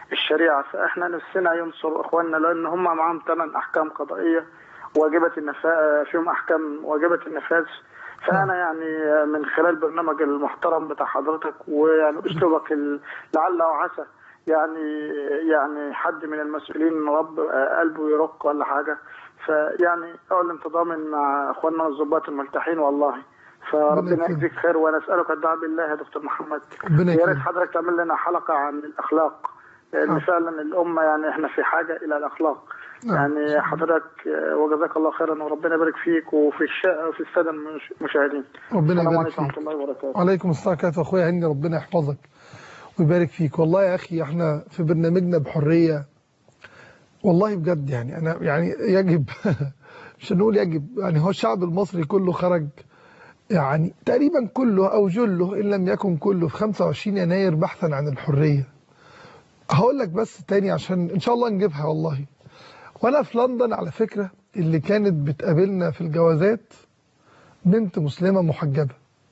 الشريعه فاحنا نفسنا ينصر اخواننا لان هم معاهم ثمان احكام قضائيه واجبه النفاذ فيهم احكام واجبه النفاذ فانا يعني من خلال البرنامج المحترم بتاع حضرتك ويعني اسلوبك ال- لعل وعسى يعني يعني حد من المسؤولين رب قلبه يرق ولا حاجه فيعني اعلن تضامن مع اخواننا الضباط الملتحين والله فربنا يكرمك. يجزيك خير وانا اسالك الدعاء بالله يا دكتور محمد ربنا يا ريت يكرمك. حضرتك تعمل لنا حلقه عن الاخلاق لان آه. فعلا الامه يعني احنا في حاجه الى الاخلاق نعم. يعني حضرتك آه، وجزاك الله خيرا وربنا يبارك فيك وفي الشا... وفي الساده المش- المشاهدين ربنا السلام يبارك عليكم فيك ورحمه الله وبركاته وعليكم السلام ورحمة الله اخويا هاني ربنا يحفظك ويبارك فيك والله يا اخي احنا في برنامجنا بحريه والله بجد يعني انا يعني يجب مش هنقول يجب يعني هو الشعب المصري كله خرج يعني تقريبا كله او جله ان لم يكن كله في 25 يناير بحثا عن الحريه هقول لك بس تاني عشان ان شاء الله نجيبها والله وانا في لندن على فكره اللي كانت بتقابلنا في الجوازات بنت مسلمه محجبه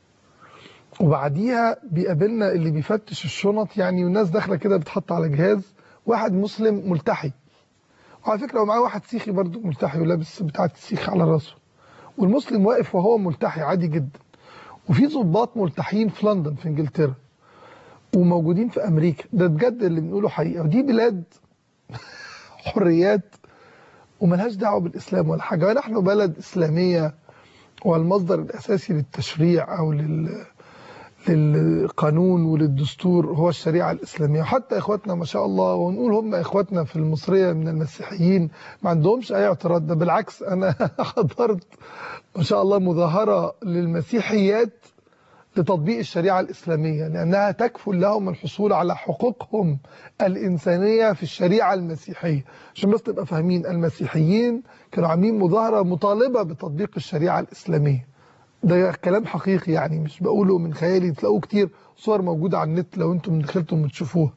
وبعديها بيقابلنا اللي بيفتش الشنط يعني والناس داخله كده بتحط على جهاز واحد مسلم ملتحي وعلى فكره ومعاه واحد سيخي برضه ملتحي ولابس بتاعه السيخ على راسه والمسلم واقف وهو ملتحي عادي جدا وفي ضباط ملتحيين في لندن في انجلترا وموجودين في امريكا ده بجد اللي بنقوله حقيقه ودي بلاد حريات وملهاش دعوه بالاسلام ولا حاجه ونحن بلد اسلاميه والمصدر الاساسي للتشريع او لل للقانون وللدستور هو الشريعة الإسلامية حتى إخواتنا ما شاء الله ونقول هم إخواتنا في المصرية من المسيحيين ما عندهمش أي اعتراض ده بالعكس أنا حضرت ما شاء الله مظاهرة للمسيحيات لتطبيق الشريعة الإسلامية لأنها تكفل لهم الحصول على حقوقهم الإنسانية في الشريعة المسيحية عشان بس تبقى فاهمين المسيحيين كانوا عاملين مظاهرة مطالبة بتطبيق الشريعة الإسلامية ده كلام حقيقي يعني مش بقوله من خيالي تلاقوه كتير صور موجودة على النت لو انتم دخلتم وتشوفوها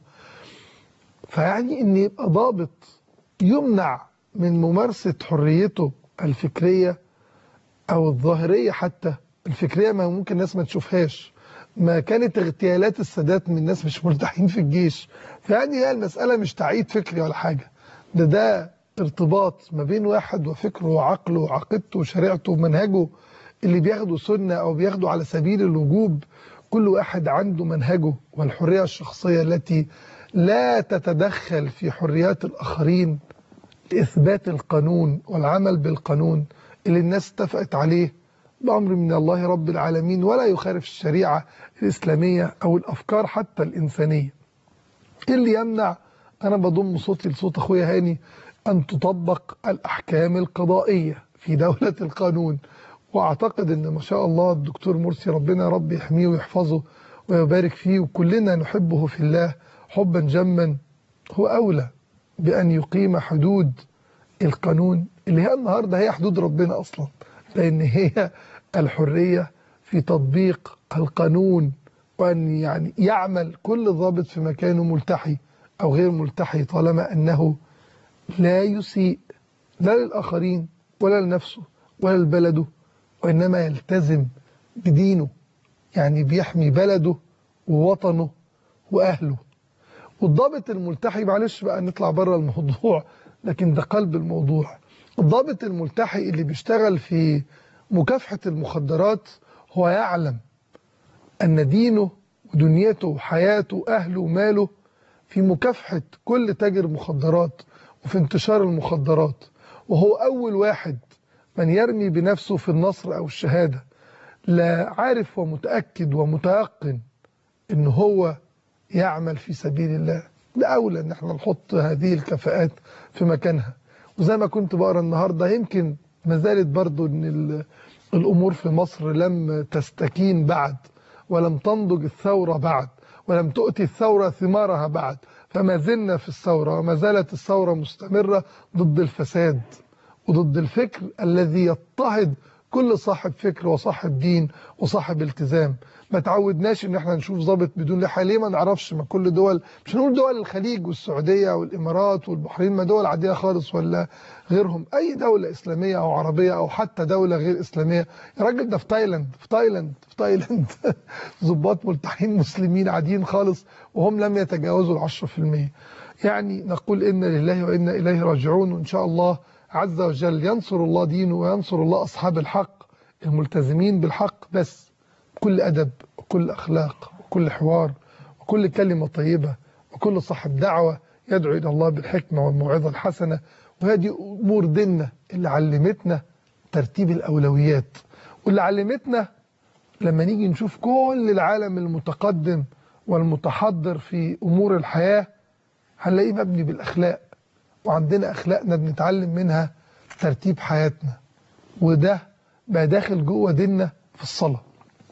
فيعني ان يبقى ضابط يمنع من ممارسة حريته الفكرية او الظاهرية حتى الفكرية ما ممكن الناس ما تشوفهاش ما كانت اغتيالات السادات من الناس مش مرتاحين في الجيش فيعني هي المسألة مش تعيد فكري ولا حاجة ده ده ارتباط ما بين واحد وفكره وعقله وعقيدته وشريعته ومنهجه اللي بياخدوا سنة أو بياخدوا على سبيل الوجوب كل واحد عنده منهجه والحرية الشخصية التي لا تتدخل في حريات الآخرين لإثبات القانون والعمل بالقانون اللي الناس اتفقت عليه بأمر من الله رب العالمين ولا يخالف الشريعة الإسلامية أو الأفكار حتى الإنسانية اللي يمنع أنا بضم صوتي لصوت أخويا هاني أن تطبق الأحكام القضائية في دولة القانون واعتقد ان ما شاء الله الدكتور مرسي ربنا رب يحميه ويحفظه ويبارك فيه وكلنا نحبه في الله حبا جما هو اولى بان يقيم حدود القانون اللي هي النهارده هي حدود ربنا اصلا لان هي الحريه في تطبيق القانون وان يعني يعمل كل ضابط في مكانه ملتحي او غير ملتحي طالما انه لا يسيء لا للاخرين ولا لنفسه ولا لبلده وإنما يلتزم بدينه يعني بيحمي بلده ووطنه وأهله والضابط الملتحي معلش بقى نطلع بره الموضوع لكن ده قلب الموضوع الضابط الملتحي اللي بيشتغل في مكافحة المخدرات هو يعلم أن دينه ودنيته وحياته وأهله وماله في مكافحة كل تاجر مخدرات وفي انتشار المخدرات وهو أول واحد من يرمي بنفسه في النصر أو الشهادة لا عارف ومتأكد ومتيقن إن هو يعمل في سبيل الله ده أولى إن احنا نحط هذه الكفاءات في مكانها وزي ما كنت بقرا النهارده يمكن ما زالت برضو إن الأمور في مصر لم تستكين بعد ولم تنضج الثورة بعد ولم تؤتي الثورة ثمارها بعد فما زلنا في الثورة وما زالت الثورة مستمرة ضد الفساد وضد الفكر الذي يضطهد كل صاحب فكر وصاحب دين وصاحب التزام ما تعودناش ان احنا نشوف ضابط بدون لحيه ليه ما نعرفش ما كل دول مش هنقول دول الخليج والسعوديه والامارات والبحرين ما دول عاديه خالص ولا غيرهم اي دوله اسلاميه او عربيه او حتى دوله غير اسلاميه يا راجل ده في تايلاند في تايلاند في تايلاند ضباط ملتحين مسلمين عاديين خالص وهم لم يتجاوزوا ال 10% يعني نقول إنا لله وإنا إليه راجعون وإن شاء الله عز وجل ينصر الله دينه وينصر الله أصحاب الحق الملتزمين بالحق بس كل أدب وكل أخلاق وكل حوار وكل كلمة طيبة وكل صاحب دعوة يدعو إلى الله بالحكمة والموعظة الحسنة وهذه أمور ديننا اللي علمتنا ترتيب الأولويات واللي علمتنا لما نيجي نشوف كل العالم المتقدم والمتحضر في أمور الحياة هنلاقيه مبني بالأخلاق وعندنا أخلاقنا بنتعلم منها ترتيب حياتنا وده بقى داخل جوه ديننا في الصلاة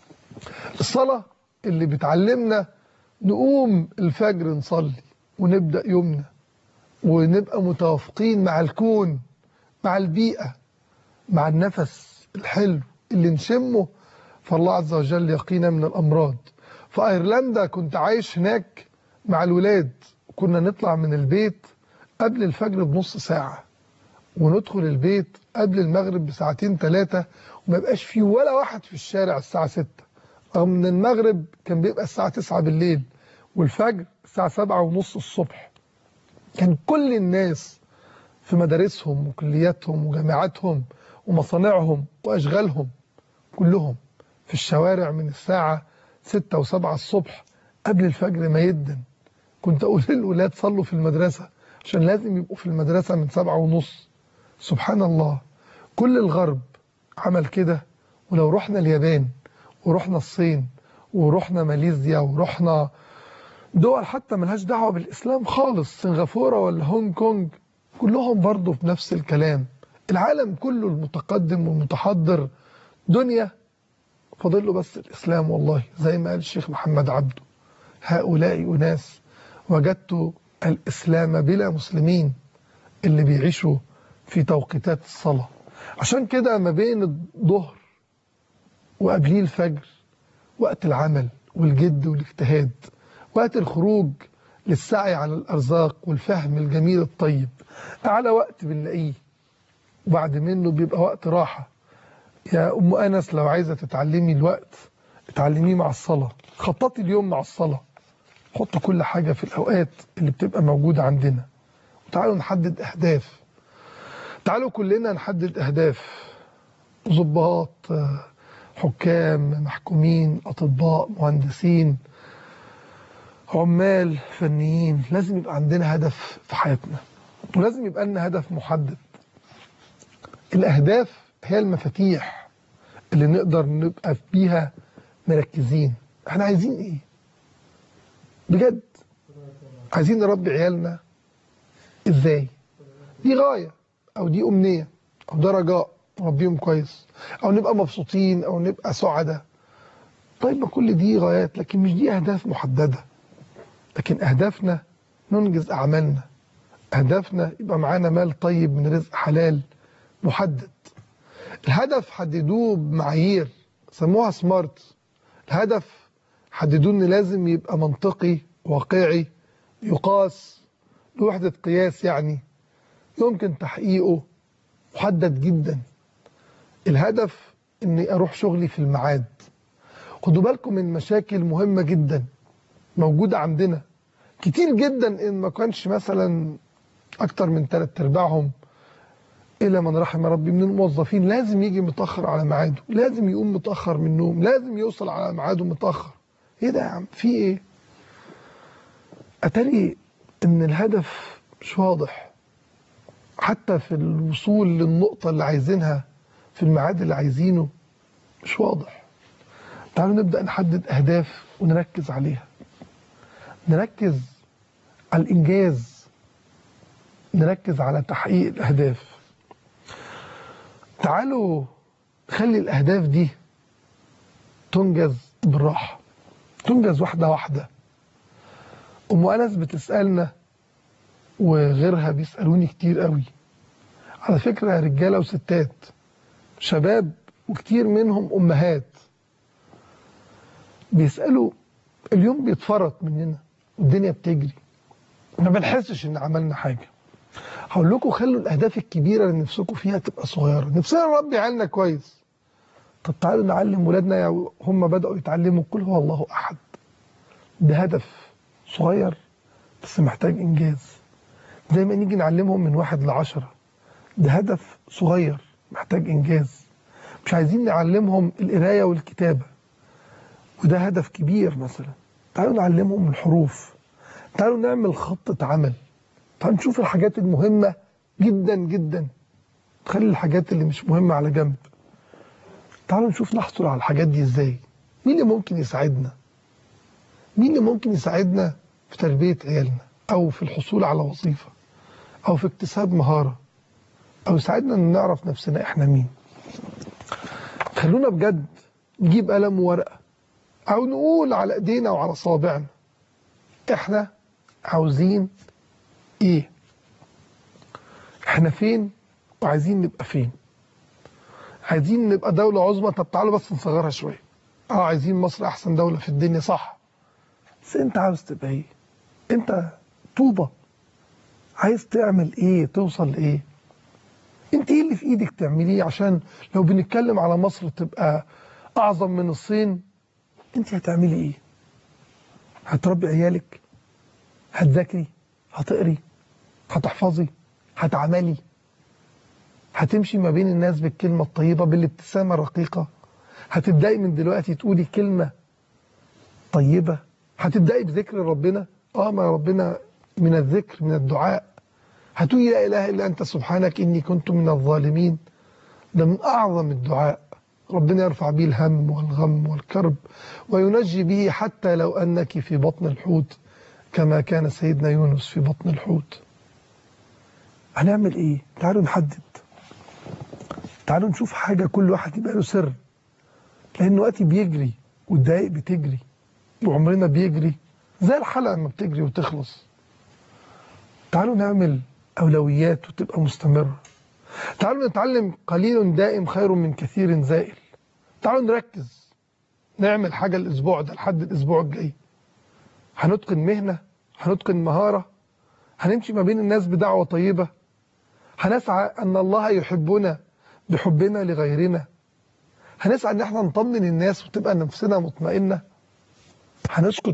الصلاة اللي بتعلمنا نقوم الفجر نصلي ونبدأ يومنا ونبقى متوافقين مع الكون مع البيئة مع النفس الحلو اللي نشمه فالله عز وجل يقينا من الأمراض في أيرلندا كنت عايش هناك مع الولاد كنا نطلع من البيت قبل الفجر بنص ساعة وندخل البيت قبل المغرب بساعتين ثلاثة وما يبقاش فيه ولا واحد في الشارع الساعة ستة رغم ان المغرب كان بيبقى الساعة تسعة بالليل والفجر الساعة سبعة ونص الصبح كان كل الناس في مدارسهم وكلياتهم وجامعاتهم ومصانعهم وأشغالهم كلهم في الشوارع من الساعة ستة وسبعة الصبح قبل الفجر ما يدن كنت أقول للولاد صلوا في المدرسة عشان لازم يبقوا في المدرسة من سبعة ونص سبحان الله كل الغرب عمل كده ولو رحنا اليابان ورحنا الصين ورحنا ماليزيا ورحنا دول حتى ملهاش دعوة بالإسلام خالص سنغافورة ولا هونج كونج كلهم برضه في نفس الكلام العالم كله المتقدم والمتحضر دنيا فاضل له بس الإسلام والله زي ما قال الشيخ محمد عبده هؤلاء أناس وجدت الإسلام بلا مسلمين اللي بيعيشوا في توقيتات الصلاة عشان كده ما بين الظهر وقبليه الفجر وقت العمل والجد والاجتهاد وقت الخروج للسعي على الأرزاق والفهم الجميل الطيب أعلى وقت بنلاقيه وبعد منه بيبقى وقت راحة يا أم أنس لو عايزة تتعلمي الوقت اتعلميه مع الصلاة خططي اليوم مع الصلاة حط كل حاجة في الأوقات اللي بتبقى موجودة عندنا وتعالوا نحدد أهداف تعالوا كلنا نحدد أهداف ضباط حكام محكومين أطباء مهندسين عمال فنيين لازم يبقى عندنا هدف في حياتنا ولازم يبقى لنا هدف محدد الأهداف هي المفاتيح اللي نقدر نبقى بيها مركزين احنا عايزين ايه بجد عايزين نربي عيالنا ازاي دي غاية او دي امنية او ده رجاء نربيهم كويس او نبقى مبسوطين او نبقى سعداء طيب ما كل دي غايات لكن مش دي اهداف محددة لكن اهدافنا ننجز اعمالنا اهدافنا يبقى معانا مال طيب من رزق حلال محدد الهدف حددوه بمعايير سموها سمارت الهدف حددوه ان لازم يبقى منطقي واقعي يقاس بوحدة قياس يعني يمكن تحقيقه محدد جدا الهدف اني اروح شغلي في الميعاد خدوا بالكم من مشاكل مهمة جدا موجودة عندنا كتير جدا ان ما كانش مثلا اكتر من ثلاث ارباعهم إلى من رحم ربي من الموظفين لازم يجي متأخر على ميعاده لازم يقوم متأخر من النوم لازم يوصل على ميعاده متأخر ايه ده يا عم في ايه اتاري ان الهدف مش واضح حتى في الوصول للنقطة اللي عايزينها في الميعاد اللي عايزينه مش واضح تعالوا نبدأ نحدد أهداف ونركز عليها نركز على الإنجاز نركز على تحقيق الأهداف تعالوا خلي الأهداف دي تنجز بالراحة تنجز واحدة واحدة أم أنس بتسألنا وغيرها بيسألوني كتير قوي على فكرة رجالة وستات شباب وكتير منهم أمهات بيسألوا اليوم بيتفرط مننا والدنيا بتجري ما بنحسش ان عملنا حاجة هقول لكم خلوا الاهداف الكبيره اللي نفسكم فيها تبقى صغيره نفسنا نربي عيالنا كويس طب تعالوا نعلم ولادنا هم بداوا يتعلموا قل هو الله احد ده هدف صغير بس محتاج انجاز زي ما نيجي نعلمهم من واحد لعشرة ده هدف صغير محتاج إنجاز مش عايزين نعلمهم القراية والكتابة وده هدف كبير مثلا تعالوا نعلمهم الحروف تعالوا نعمل خطة عمل تعالوا نشوف الحاجات المهمة جدا جدا تخلي الحاجات اللي مش مهمة على جنب تعالوا نشوف نحصل على الحاجات دي ازاي مين اللي ممكن يساعدنا مين اللي ممكن يساعدنا في تربية عيالنا او في الحصول على وظيفة او في اكتساب مهارة او يساعدنا ان نعرف نفسنا احنا مين خلونا بجد نجيب قلم وورقة او نقول على ايدينا وعلى صوابعنا احنا عاوزين ايه احنا فين وعايزين نبقى فين عايزين نبقى دولة عظمى طب تعالوا بس نصغرها شوية اه عايزين مصر احسن دولة في الدنيا صح بس انت عاوز تبقى ايه انت طوبة عايز تعمل ايه توصل لايه انت ايه اللي في ايدك تعمليه عشان لو بنتكلم على مصر تبقى اعظم من الصين انت هتعملي ايه هتربي عيالك هتذاكري هتقري هتحفظي هتعملي هتمشي ما بين الناس بالكلمة الطيبة بالابتسامة الرقيقة هتبدأي من دلوقتي تقولي كلمة طيبة هتبدأي بذكر ربنا اه ما ربنا من الذكر من الدعاء هتقولي لا إله إلا أنت سبحانك إني كنت من الظالمين ده من أعظم الدعاء ربنا يرفع به الهم والغم والكرب وينجي به حتى لو أنك في بطن الحوت كما كان سيدنا يونس في بطن الحوت هنعمل ايه تعالوا نحدد تعالوا نشوف حاجة كل واحد يبقى له سر لأن وقتي بيجري والدقايق بتجري وعمرنا بيجري زي الحلقة لما بتجري وتخلص تعالوا نعمل أولويات وتبقى مستمرة تعالوا نتعلم قليل دائم خير من كثير زائل تعالوا نركز نعمل حاجة الأسبوع ده لحد الأسبوع الجاي هنتقن مهنة هنتقن مهارة هنمشي ما بين الناس بدعوة طيبة هنسعى أن الله يحبنا بحبنا لغيرنا هنسعى أن احنا نطمن الناس وتبقى نفسنا مطمئنة هنسكت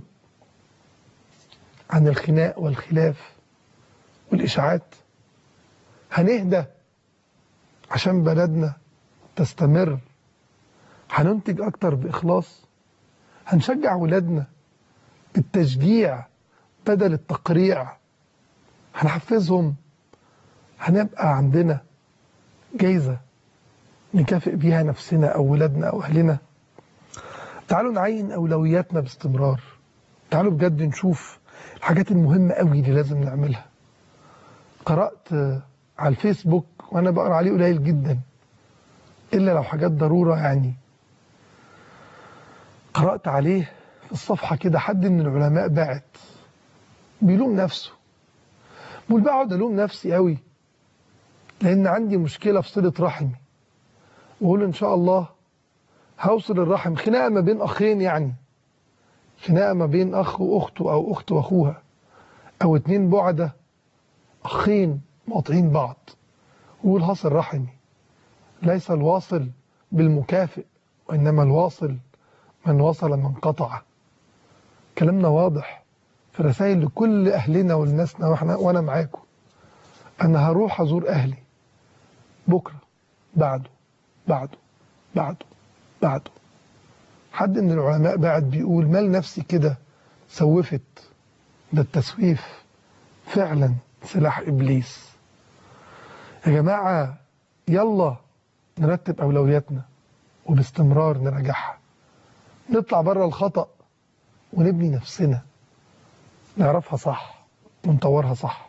عن الخناق والخلاف والإشاعات هنهدى عشان بلدنا تستمر هننتج أكتر بإخلاص هنشجع ولادنا بالتشجيع بدل التقريع هنحفزهم هنبقى عندنا جايزة نكافئ بيها نفسنا أو ولادنا أو أهلنا تعالوا نعين أولوياتنا باستمرار تعالوا بجد نشوف الحاجات المهمة قوي اللي لازم نعملها قرأت على الفيسبوك وأنا بقرأ عليه قليل جدا إلا لو حاجات ضرورة يعني قرأت عليه في الصفحة كده حد من العلماء باعت بيلوم نفسه بقول بقعد ألوم نفسي قوي لأن عندي مشكلة في صلة رحمي وأقول إن شاء الله هوصل الرحم خناقة ما بين أخين يعني خناقة ما بين أخ وأخته أو أخت وأخوها أو اتنين بعدة أخين مقاطعين بعض وقول هصل رحمي ليس الواصل بالمكافئ وإنما الواصل من وصل من قطع كلامنا واضح في رسائل لكل أهلنا ولناسنا وإحنا وأنا معاكم أنا هروح أزور أهلي بكرة بعده بعده بعده بعده حد من العلماء بعد بيقول مال نفسي كده سوفت ده التسويف فعلا سلاح إبليس يا جماعة يلا نرتب أولوياتنا وباستمرار نراجعها نطلع بره الخطأ ونبني نفسنا نعرفها صح ونطورها صح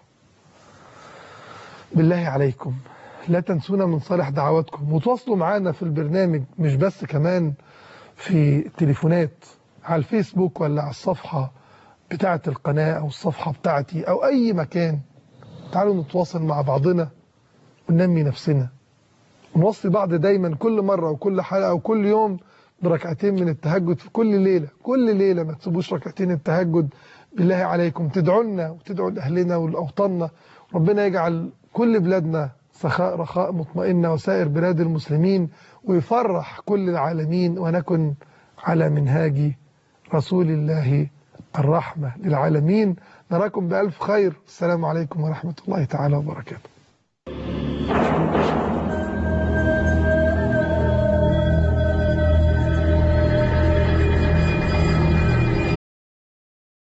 بالله عليكم لا تنسونا من صالح دعواتكم وتواصلوا معانا في البرنامج مش بس كمان في التليفونات على الفيسبوك ولا على الصفحة بتاعة القناة أو الصفحة بتاعتي أو أي مكان تعالوا نتواصل مع بعضنا وننمي نفسنا ونوصي بعض دايما كل مرة وكل حلقة وكل يوم بركعتين من التهجد في كل ليلة كل ليلة ما تسيبوش ركعتين التهجد بالله عليكم تدعوا لنا وتدعوا لأهلنا ولأوطاننا ربنا يجعل كل بلادنا سخاء رخاء مطمئنة وسائر بلاد المسلمين ويفرح كل العالمين ونكن على منهاج رسول الله الرحمة للعالمين نراكم بألف خير السلام عليكم ورحمة الله تعالى وبركاته